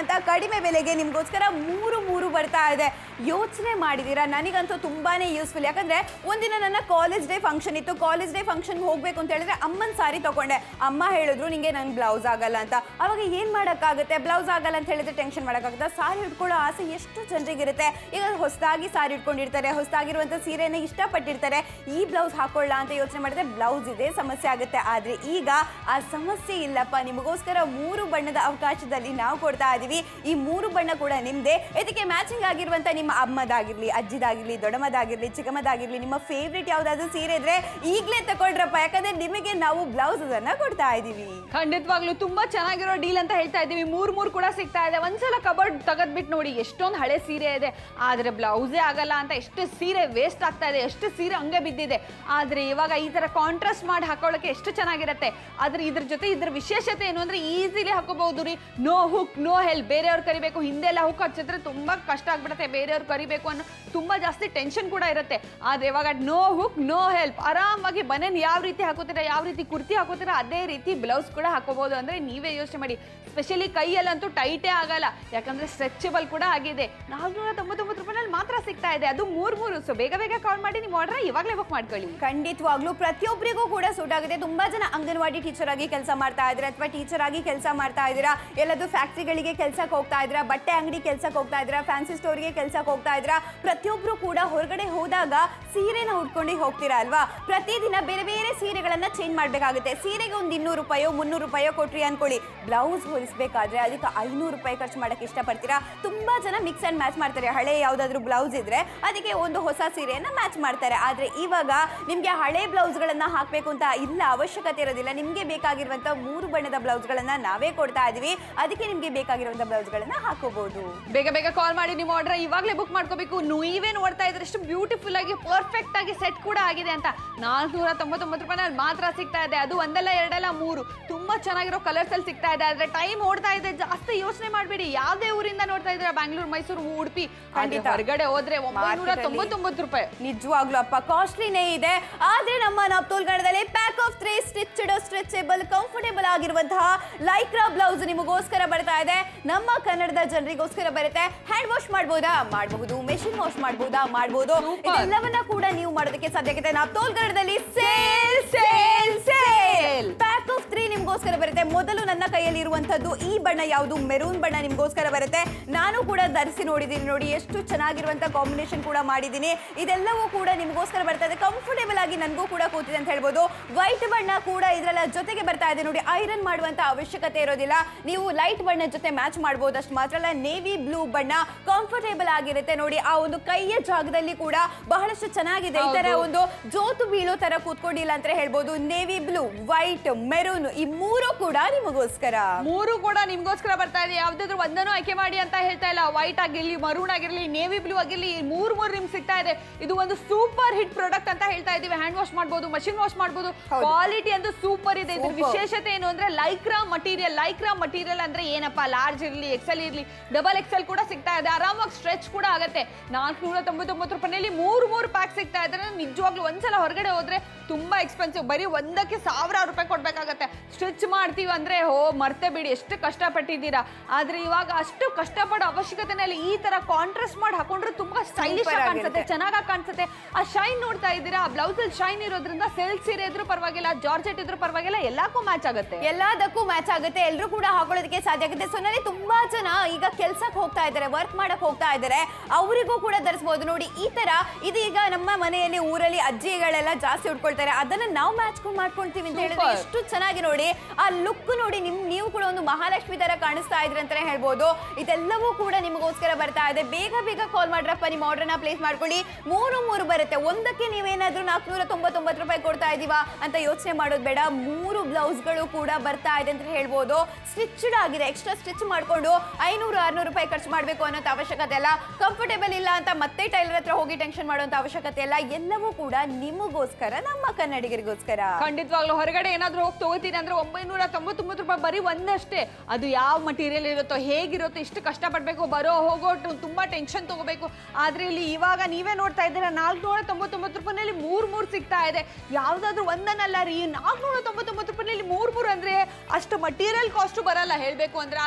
ಅಂತ ಕಡಿಮೆ ಬೆಲೆಗೆ ನಿಮ್ಗೋಸ್ಕರ ಮೂರು ಮೂರು ಬರ್ತಾ ಇದೆ ಯೋಚನೆ ಮಾಡಿದೀರಾ ನನಗಂತೂ ತುಂಬಾನೇ ಯೂಸ್ಫುಲ್ ಯಾಕಂದ್ರೆ ಒಂದಿನ ನನ್ನ ಕಾಲೇಜ್ ಡೇ ಫಂಕ್ಷನ್ ಇತ್ತು ಕಾಲೇಜ್ ಡೇ ಫಂಕ್ಷನ್ ಹೋಗ್ಬೇಕು ಅಂತ ಹೇಳಿದ್ರೆ ಅಮ್ಮನ ಸಾರಿ ತಗೊಂಡೆ ಅಮ್ಮ ಹೇಳಿದ್ರು ನಿಂಗೆ ನನ್ ಬ್ಲೌಸ್ ಆಗಲ್ಲ ಅಂತ ಅವಾಗ ಏನ್ ಮಾಡಕ್ಕಾಗುತ್ತೆ ಬ್ಲೌಸ್ ಆಗಲ್ಲ ಅಂತ ಹೇಳಿದ್ರೆ ಟೆನ್ಷನ್ ಮಾಡಕ್ಕಾಗುತ್ತೆ ಸಾರಿ ಉಟ್ಕೊಳ್ಳೋ ಆಸೆ ಎಷ್ಟು ಜನರಿಗಿರುತ್ತೆ ಈಗ ಹೊಸದಾಗಿ ಸಾರಿ ಉಟ್ಕೊಂಡಿರ್ತಾರೆ ಹೊಸದಾಗಿರುವಂತ ಸೀರೆನ ಇಷ್ಟಪಟ್ಟಿರ್ತಾರೆ ಈ ಬ್ಲೌಸ್ ಹಾಕೊಳ್ಳ ಅಂತ ಯೋಚನೆ ಮಾಡಿದ್ರೆ ಬ್ಲೌಸ್ ಇದೆ ಸಮಸ್ಯೆ ಆಗುತ್ತೆ ಆದ್ರೆ ಈಗ ಆ ಸಮಸ್ಯೆ ಇಲ್ಲಪ್ಪ ನಿಮಗೋಸ್ಕರ ಮೂರು ಬಣ್ಣದ ಅವಕಾಶದಲ್ಲಿ ನಾವು ಕೊಡ್ತಾ ಇದೀವಿ ಈ ಮೂರು ಬಣ್ಣ ಕೂಡ ನಿಮ್ದೇ ಇದಕ್ಕೆ ಮ್ಯಾಚಿಂಗ್ ಆಗಿರುವಂತ ನಿಮ್ಮ ಅಮ್ಮದಾಗಿರ್ಲಿ ಅಜ್ಜಿದಾಗಿರ್ಲಿ ದೊಡ್ಡಮ್ಮದಾಗಿರ್ಲಿ ಚಿಕ್ಕಮ್ಮದಾಗಿರ್ಲಿ ನಿಮ್ಮ ಫೇವ್ರೇಟ್ ಯಾವ್ದಾದ್ರು ಸೀರೆ ಇದ್ರೆ ಈಗಲೇ ತಗೊಳ್ರಪ್ಪ ಯಾಕಂದ್ರೆ ನಿಮಗೆ ನಾವು ಬ್ಲೌಸ್ ಅನ್ನ ಕೊಡ್ತಾ ಇದೀವಿ ಖಂಡಿತವಾಗ್ಲೂ ತುಂಬಾ ಚೆನ್ನಾಗಿರೋ ಡೀಲ್ ಅಂತ ಹೇಳ್ತಾ ಇದ್ದೀವಿ ಮೂರ್ ಮೂರ್ ಕೂಡ ಸಿಗ್ತಾ ಇದೆ ಒಂದ್ಸಲ ಕಬರ್ಡ್ ತೆಗೆದ್ಬಿಟ್ಟು ನೋಡಿ ಎಷ್ಟೊಂದು ಹಳೆ ಸೀರೆ ಇದೆ ಆದ್ರೆ ಬ್ಲೌಸೇ ಆಗಲ್ಲ ಅಂತ ಎಷ್ಟು ಸೀರೆ ವೇಸ್ಟ್ ಆಗ್ತಾ ಇದೆ ಎಷ್ಟು ಸೀರೆ ಹಂಗೆ ಬಿದ್ದಿದೆ ಆದ್ರೆ ಇವಾಗ ಈ ತರ ಕಾಂಟ್ರಾಸ್ಟ್ ಮಾಡಿ ಹಾಕೊಳ್ಳೋಕೆ ಎಷ್ಟು ಚೆನ್ನಾಗಿರುತ್ತೆ ಆದ್ರೆ ಇದ್ರ ಜೊತೆ ಇದ್ರ ವಿಶೇಷತೆ ಏನು ಅಂದ್ರೆ ಈಸಿಲಿ ಹಾಕೋಬಹುದು ರೀ ನೋ ಹುಕ್ ನೋ ಹೆಲ್ಪ್ ಬೇರೆಯವ್ರು ಕರಿಬೇಕು ಹಿಂದೆಲ್ಲ ಹುಕ್ ಹಚ್ಚಿದ್ರೆ ತುಂಬಾ ಕಷ್ಟ ಆಗ್ಬಿಡುತ್ತೆ ಬೇರೆಯವ್ರು ಕರಿಬೇಕು ಅನ್ನೋ ತುಂಬಾ ಜಾಸ್ತಿ ಟೆನ್ಷನ್ ಕೂಡ ಇರುತ್ತೆ ಆದ್ರೆ ಇವಾಗ ನೋ ಹುಕ್ ನೋ ಹೆಲ್ಪ್ ಆರಾಮಾಗಿ ಬನೇನ್ ಯಾವ ರೀತಿ ಹಾಕೋತೀರಾ ಯಾವ ರೀತಿ ಕುರ್ತಿ ಹಾಕೋತೀರಾ ಅದೇ ರೀತಿ ಬ್ಲೌಸ್ ಕೂಡ ಹಾಕೋಬಹುದು ಅಂದ್ರೆ ನೀವೇ ಯೋಚನೆ ಮಾಡಿ ಸ್ಪೆಷಲಿ ಕೈಯಲ್ಲಂತೂ ಟೈಟೇ ಆಗಲ್ಲ ಯಾಕಂದ್ರೆ ಸ್ಟ್ರೆಚಬಲ್ ಕೂಡ ಆಗಿದೆ ನಾಲ್ಕುನೂರ ತೊಂಬತ್ತೊಂಬತ್ತು ರೂಪಾಯಿನಲ್ಲಿ ಮಾತ್ರ ಸಿಗ್ತಾ ಇದೆ ಅದು ಮೂರ್ ಮೂರು ಸೊ ಬೇಗ ಬೇಗ ಕಾಲ್ ಮಾಡಿ ನಿಮ್ಮ ಆರ್ಡರ್ ಇವಾಗಲೇ ಬುಕ್ ಮಾಡ್ಕೊಳ್ಳಿ ಖಂಡಿತವಾಗ್ಲೂ ಪ್ರತಿಯೊಬ್ಬರಿಗೂ ಕೂಡ ಸೂಟ್ ಆಗುತ್ತೆ ತುಂಬಾ ಜನ ಅಂಗನವಾಡಿ ಟೀಚರ್ ಆಗಿ ಕೆಲಸ ಮಾಡ್ತಾ ಇದ್ದೀರಾ ಅಥವಾ ಟೀಚರ್ ಆಗಿ ಕೆಲಸ ಮಾಡ್ತಾ ಇದ್ದೀರಾ ಎಲ್ಲದು ಫ್ಯಾಕ್ಟ್ರಿಗಳಿಗೆ ಕೆಲ್ಸಕ್ಕೆ ಹೋಗ್ತಾ ಇದ್ದೀರಾ ಬಟ್ಟೆ ಅಂಗಡಿ ಕೆಲ್ಸಕ್ಕೆ ಹೋಗ್ತಾ ಇದ್ದೀರಾ ಫ್ಯಾನ್ಸಿ ಸ್ಟೋರ್ಗೆ ಕೆಲ್ಸಕ್ಕೆ ಹೋಗ್ತಾ ಇದ್ದೀರಾ ಪ್ರತಿಯೊಬ್ರು ಕೂಡ ಹೊರಗಡೆ ಹೋದಾಗ ಸೀರೆನ ಉಟ್ಕೊಂಡು ಹೋಗ್ತೀರಾ ಅಲ್ವಾ ಪ್ರತಿದಿನ ಬೇರೆ ಬೇರೆ ಸೀರೆಗಳನ್ನ ಚೇಂಜ್ ಮಾಡಬೇಕಾಗುತ್ತೆ ಸೀರೆಗೆ ಒಂದು ಇನ್ನೂರು ರೂಪಾಯೋ ಮುನ್ನೂರು ರೂಪಾಯೋ ಕೊಟ್ರಿ ಅನ್ಕೊಳ್ಳಿ ಬ್ಲೌಸ್ ಹೊಲಿಸ್ಬೇಕಾದ್ರೆ ಅದಕ್ಕೆ ಐನೂರು ರೂಪಾಯಿ ಖರ್ಚು ಮಾಡಕ್ಕೆ ಇಷ್ಟಪಡ್ತೀರಾ ತುಂಬಾ ಜನ ಮಿಕ್ಸ್ ಅಂಡ್ ಮ್ಯಾಚ್ ಮಾಡ್ತಾರೆ ಹಳೆ ಯಾವ್ದಾದ್ರು ಬ್ಲೌಸ್ ಇದ್ರೆ ಅದಕ್ಕೆ ಒಂದು ಹೊಸ ಸೀರೆಯನ್ನ ಮ್ಯಾಚ್ ಮಾಡ್ತಾರೆ ಆದ್ರೆ ಇವಾಗ ನಿಮ್ಗೆ ಹಳೆ ಬ್ಲೌಸ್ಗಳನ್ನ ಹಾಕ್ಬೇಕು ಅಂತ ಇಲ್ಲ ಅವಶ್ಯಕತೆ ಇರೋದಿಲ್ಲ ನಿಮ್ಗೆ ಬೇಕಾಗಿರುವಂತ ಮೂರು ಬಣ್ಣದ ಬ್ಲೌಸ್ಗಳನ್ನ ನಾವೇ ಕೊಡ್ತಾ ಇದೀವಿ ಅದಕ್ಕೆ ನಿಮ್ಗೆ ಬೇಕಾಗಿರುವಂತ ಬ್ಲೌಸ್ಗಳನ್ನ ಹಾಕೋಬಹುದು ಬೇಗ ಬೇಗ ಕಾಲ್ ಮಾಡಿ ನಿಮ್ಮ ಆರ್ಡರ್ ಇವಾಗಲೇ ಬುಕ್ ಮಾಡ್ಕೋಬೇಕು ನೀವೇ ನೋಡ್ತಾ ಇದ್ರೆ ಎಷ್ಟು ಬ್ಯೂಟಿಫುಲ್ ಆಗಿ ಪರ್ಫೆಕ್ಟ್ ಆಗಿ ಸೆಟ್ ಕೂಡ ಆಗಿದೆ ಅಂತ ನಾಲ್ಕುನೂರ ತೊಂಬತ್ತೊಂಬತ್ತು ರೂಪಾಯಿನಲ್ಲಿ ಮಾತ್ರ ಸಿಗ್ತಾ ಇದೆ ಅದು ಒಂದಲ್ಲ ಎರಡಲ್ಲ ಮೂರು ತುಂಬಾ ಚೆನ್ನಾಗಿರೋ ಕಲರ್ಸ್ ಅಲ್ಲಿ ಸಿಗ್ತಾ ಇದೆ ಆದ್ರೆ ಟೈಮ್ ಓಡ್ತಾ ಇದೆ ಜಾಸ್ತಿ ಯೋಚನೆ ಮಾಡಬೇಡಿ ಯಾವ್ದೇ ಊರಿಂದ ನೋಡ್ತಾ ಇದ್ರೆ ಬ್ಯಾಂಗ್ಳೂರ್ ಮೈಸೂರು ಉಡುಪಿ ಆದ್ರೆ ಖಂಡಿತ. ಹೊರಗಡೆ ಹೋದ್ರೆ ಒಂಬೈನೂರ Market ಅಲ್ಲಿ. ತೊಂಬತ್ತೊಂಬತ್ತು ರೂಪಾಯಿ ನಿಜವಾಗ್ಲೂ ಅಪ್ಪ ಕಾಸ್ಟ್ಲಿನೇ ಇದೆ ಆದ್ರೆ ನಮ್ಮ ನಪ್ತೋಲ್ ಗಣದಲ್ಲಿ pack of three stitched stretchable comfortable ಆಗಿರುವಂತಹ ಲೈಕ್ರಾ ಬ್ಲೌಸ್ ನಿಮಗೋಸ್ಕರ ಬರ್ತಾ ಇದೆ ನಮ್ಮ ಕನ್ನಡದ ಜನರಿಗೋಸ್ಕರ ಬರುತ್ತೆ ಹ್ಯಾಂಡ್ ವಾಶ್ ಮಾಡ್ಬೋದಾ ಮಾಡಬಹುದು ಮೆಷಿನ್ ವಾಶ್ ಮಾಡ್ಬೋದಾ ಮಾಡಬಹುದು Super. ಇದೆಲ್ಲವನ್ನ ಕೂಡ ನೀವು ಮಾಡೋದಕ್ಕೆ ಸಾಧ್ಯ ಆಗುತ್ತೆ ನಪ್ತೋಲ್ ಗಣದಲ್ಲಿ sale sale sale pack of three ನಿಮ್ಗೋಸ್ಕರ ಬರುತ್ತೆ ಮೊದಲು ನನ್ನ ಕೈಯಲ್ಲಿ ಇರುವಂತದ್ದು ಈ ಬಣ್ಣ ಯಾವುದು ಮೆರೂನ್ ಬಣ್ಣ ನಿಮ್ಗೋಸ್ಕರ ಬರುತ್ತೆ ನಾನು ಕೂಡ ಧರಿಸಿ ನೋಡಿದ್ದೀನಿ ನೋಡಿ ಎಷ್ಟು ಚೆನ್ನಾಗಿರುವಂತ ಕಾಂಬಿನೇಷನ್ ಕೂಡ ಮಾಡಿದ್ದೀನಿ ಇದೆಲ್ಲವೂ ಕೂಡ ನಿಮಗೋಸ್ಕರ ಬರ್ತಾ ಇದೆ ಕಂಫರ್ಟೇಬಲ್ ಆಗಿ ನನಗೂ ಕೂಡ ಕೂತಿದೆ ಅಂತ ಹೇಳ್ಬೋದು ವೈಟ್ ಬಣ್ಣ ಕೂಡ ಇದರ ಜೊತೆಗೆ ಬರ್ತಾ ಇದೆ ನೋಡಿ ಐರನ್ ಮಾಡುವಂತ ಅವಶ್ಯಕತೆ ಇರೋದಿಲ್ಲ ನೀವು ಲೈಟ್ ಬಣ್ಣದ ಜೊತೆ ಮ್ಯಾಚ್ ಮಾಡ್ಬೋದು ಅಷ್ಟು ಮಾತ್ರ ಅಲ್ಲ ನೇವಿ ಬ್ಲೂ ಬಣ್ಣ ಕಂಫರ್ಟೇಬಲ್ ಆಗಿರುತ್ತೆ ನೋಡಿ ಆ ಒಂದು ಕೈಯ ಜಾಗದಲ್ಲಿ ಕೂಡ ಬಹಳಷ್ಟು ಚೆನ್ನಾಗಿದೆ ಈ ತರ ಹೌದು. ಒಂದು ಜೋತು ಬೀಳೋ ತರ ಕೂತ್ಕೊಂಡಿಲ್ಲ ಅಂತ ಹೇಳ್ಬೋದು ನೇವಿ ಬ್ಲೂ ವೈಟ್ ಮೆರೂನ್ ಈ ಮೂರು ಕೂಡ ನಿಮಗೋಸ್ಕರ ಮೂರು ಕೂಡ ನಿಮ್ಗೋಸ್ಕರ ಬರ್ತಾ ಇದೆ ಯಾವ್ದಾದ್ರು ಒಂದನ್ನು ಆಯ್ಕೆ ಮಾಡಿ ಅಂತ ಹೇಳ್ತಾ ಇಲ್ಲ ವೈಟ್ ಆಗಿರ್ಲಿ ಮರೂನ್ ಆಗಿರ್ಲಿ ನೇವಿ ಬ್ಲೂ ಆಗಿರ್ಲಿ ಈ ಮೂರ್ ಮೂರ್ ನಿಮ್ಗೆ ಸಿಗ್ತಾ ಇದೆ ಇದು ಒಂದು ಸೂಪರ್ ಹಿಟ್ ಪ್ರಾಡಕ್ಟ್ ಅಂತ ಹೇಳ್ತಾ ಇದೀವಿ ಹ್ಯಾಂಡ್ ವಾಶ್ ಮಾಡ್ಬೋದು ಮಷಿನ್ ವಾಶ್ ಮಾಡ್ಬೋದು ಹೌದು. ಕ್ವಾಲಿಟಿ ಅಂತೂ ಸೂಪರ್ ಇದೆ ಇದ್ರ Super. ವಿಶೇಷತೆ ಏನು ಅಂದ್ರೆ ಲೈಕ್ರಾ ಮಟೀರಿಯಲ್ ಲೈಕ್ರಾ ಮಟೀರಿಯಲ್ ಅಂದ್ರೆ ಏನಪ್ಪ ಲಾರ್ಜ್ ಇರ್ಲಿ ಎಕ್ಸೆಲ್ ಇರ್ಲಿ ಡಬಲ್ ಎಕ್ಸೆಲ್ ಕೂಡ ಸಿಗ್ತಾ ಇದೆ ಆರಾಮಾಗಿ ಸ್ಟ್ರೆಚ್ ಕೂಡ ಆಗುತ್ತೆ ನಾಲ್ಕುನೂರ ತೊಂಬತ್ತೊಂಬತ್ತು ರೂಪಾಯಿನಲ್ಲಿ ಮೂರು ಮೂರು ಪ್ಯಾಕ್ ಸಿಗ್ತಾ ಇದ್ರೆ ನಿಜವಾಗ್ಲೂ ಒಂದ್ಸಲ ಹೊರಗಡೆ ಹೋದ್ರೆ ತುಂಬಾ ಎಕ್ಸ್ಪೆನ್ಸಿವ್ ಬರೀ ಒಂದಕ್ಕೆ ಸಾವಿರಾರು ರೂಪಾಯಿ ಕೊಡ್ಬೇಕಾಗತ್ತೆ ಸ್ಟಿಚ್ ಮಾಡ್ತೀವಿ ಅಂದ್ರೆ ಹೋ ಮರ್ತೆ ಬಿಡಿ ಎಷ್ಟು ಕಷ್ಟಪಟ್ಟಿದ್ದೀರಾ ಆದ್ರೆ ಇವಾಗ ಅಷ್ಟು ಕಷ್ಟಪಡೋ ಅವಶ್ಯಕತೆನೇ ಇಲ್ಲ ಈ ತರ ಕಾಂಟ್ರಾಸ್ಟ್ ಮಾಡಿ ಹಾಕೊಂಡ್ರೆ ತುಂಬಾ ಸ್ಟೈಲಿಶ್ Super ಕಾಣಿಸುತ್ತೆ ಆಗಿರುತ್ತೆ. ಚೆನ್ನಾಗಿ ಕಾಣಿಸುತ್ತೆ ಆ ಶೈನ್ ನೋಡ್ತಾ ಇದ್ದೀರಾ ಬ್ಲೌಸ್ ಅಲ್ಲಿ ಶೈನ್ ಇರೋದ್ರಿಂದ ಸಿಲ್ಕ್ ಸೀರೆ ಇದ್ರೂ ಪರವಾಗಿಲ್ಲ ಜಾರ್ಜೆಟ್ ಇದ್ರೂ ಪರವಾಗಿಲ್ಲ ಎಲ್ಲಕ್ಕೂ ಮ್ಯಾಚ್ ಆಗುತ್ತೆ ಎಲ್ಲದಕ್ಕೂ ಮ್ಯಾಚ್ ಆಗುತ್ತೆ ಎಲ್ಲರೂ ಕೂಡ ಹಾಕೊಳ್ಳೋದಕ್ಕೆ ಸಾಧ್ಯ ಆಗುತ್ತೆ ಸೊ ನನಗೆ ತುಂಬಾ ಜನ ಈಗ ಕೆಲ್ಸಕ್ಕೆ ಹೋಗ್ತಾ ಇದ್ದಾರೆ ವರ್ಕ್ ಮಾಡಕ್ ಹೋಗ್ತಾ ಇದ್ದಾರೆ ಅವರಿಗೂ ಕೂಡ ಧರಿಸಬಹುದು ನೋಡಿ ಈ ತರ ಇದೀಗ ನಮ್ಮ ಮನೆಯಲ್ಲಿ ಊರಲ್ಲಿ ಅಜ್ಜಿಗಳೆಲ್ಲ ಜಾಸ್ತಿ ಉಟ್ಕೊಳ್ತಾರೆ ಅದನ್ನ ನಾವು ಮ್ಯಾಚ್ ಮಾಡ್ಕೊಳ್ತೀವಿ ಅಂತ ಹೇಳಿದ್ರೆ Super. ಎಷ್ಟು ಚೆನ್ನಾಗಿ ನೋಡಿ ಆ ಲುಕ್ ನೋಡಿ ನಿಮ್ ನೀವು ಕೂಡ ಒಂದು ಮಹಾಲಕ್ಷ್ಮಿ ತರ ಕಾಣಿಸ್ತಾ ಇದ್ರಿ ಅಂತಾನೆ ಹೇಳ್ಬೋದು ಇದೆಲ್ಲವೂ ಕೂಡ ನಿಮಗೋಸ್ಕರ ಬರ್ತಾ ಇದೆ ಬೇಗ ಬೇಗ ಕಾಲ್ ಮಾಡ್ರಪ್ಪ ನಿಮ್ಮ ಆರ್ಡರ್ನ ಪ್ಲೇಸ್ ಮಾಡ್ಕೊಳ್ಳಿ ಮೂರು ಮೂರು ಬರುತ್ತೆ ಒಂದಕ್ಕೆ ನೀವೇನಾದ್ರೂ ನಾಲ್ಕುನೂರ ತೊಂಬತ್ತೊಂಬತ್ತು ರೂಪಾಯಿ ಕೊಡ್ತಾ ಇದೀವಾ ಅಂತ ಯೋಚನೆ ಮಾಡೋದು ಬೇಡ ಮೂರು ಬ್ಲೌಸ್ಗಳು ಕೂಡ ಬರ್ತಾ ಇದೆ ಅಂತ ಹೇಳ್ಬೋದು ಸ್ಟಿಚ್ಡ್ ಆಗಿದೆ ಎಕ್ಸ್ಟ್ರಾ ಸ್ಟಿಚ್ ಮಾಡ್ಕೊಂಡು ಐನೂರು ಆರ್ನೂರು ರೂಪಾಯಿ ಖರ್ಚು ಮಾಡಬೇಕು ಅನ್ನೋಂಥ ಅವಶ್ಯಕತೆ ಇಲ್ಲ ಕಂಫರ್ಟೇಬಲ್ ಇಲ್ಲ ಅಂತ ಮತ್ತೆ ಟೈಲರ್ ಹತ್ರ ಹೋಗಿ ಟೆನ್ಷನ್ ಮಾಡುವಂತ ಅವಶ್ಯಕತೆ ಇಲ್ಲ ಎಲ್ಲವೂ ಕೂಡ ನಿಮಗೋಸ್ಕರ ನಮ್ಮ ಕನ್ನಡಿಗರಿಗೋಸ್ಕರ ಖಂಡಿತವಾಗ್ಲೂ ಹೊರಗಡೆ ಏನಾದ್ರೂ ಹೋಗಿ ತಗೋತೀನಿ ಅಂದ್ರೆ ಒಂಬೈನೂರ ತೊಂಬತ್ತೊಂಬತ್ತು ರೂಪಾಯಿ ಬರೀ ಒಂದಷ್ಟೇ ಅದು ಯಾವ ಮಟೀರಿಯಲ್ ಇರುತ್ತೋ ಹೇಗಿರುತ್ತೋ ಇಷ್ಟು ಕಷ್ಟಪಡಬೇಕು ಬರೋ ಹೋಗೋ ಟ- ತುಂಬಾ ಟೆನ್ಷನ್ ತಗೋಬೇಕು ಆದ್ರೆ ಇಲ್ಲಿ ಇವಾಗ ನೀವೇ ನೋಡ್ತಾ ಇದ್ದೀರಾ ನಾಲ್ಕುನೂರ ತೊಂಬತ್ತೊಂಬತ್ತು ರೂಪಾಯಿನಲ್ಲಿ ಮೂರ್ ಮೂರ್ ಸಿಗ್ತಾ ಇದೆ ಯಾವ್ದಾದ್ರು ಒಂದನ್ನಲ್ಲ ರೀ ನಾಲ್ಕುನೂರ ತೊಂಬತ್ತೊಂಬತ್ತು ರೂಪಾಯಿನಲ್ಲಿ ಮೂರ್ ಮೂರ್ ಅಂದ್ರೆ ಅಷ್ಟು ಮಟೀರಿಯಲ್ ಕಾಸ್ಟ್ ಬರಲ್ಲ ಹೇಳ್ಬೇಕು ಅಂದ್ರೆ ಆದ್ರೆ ಇಲ್ಲಿ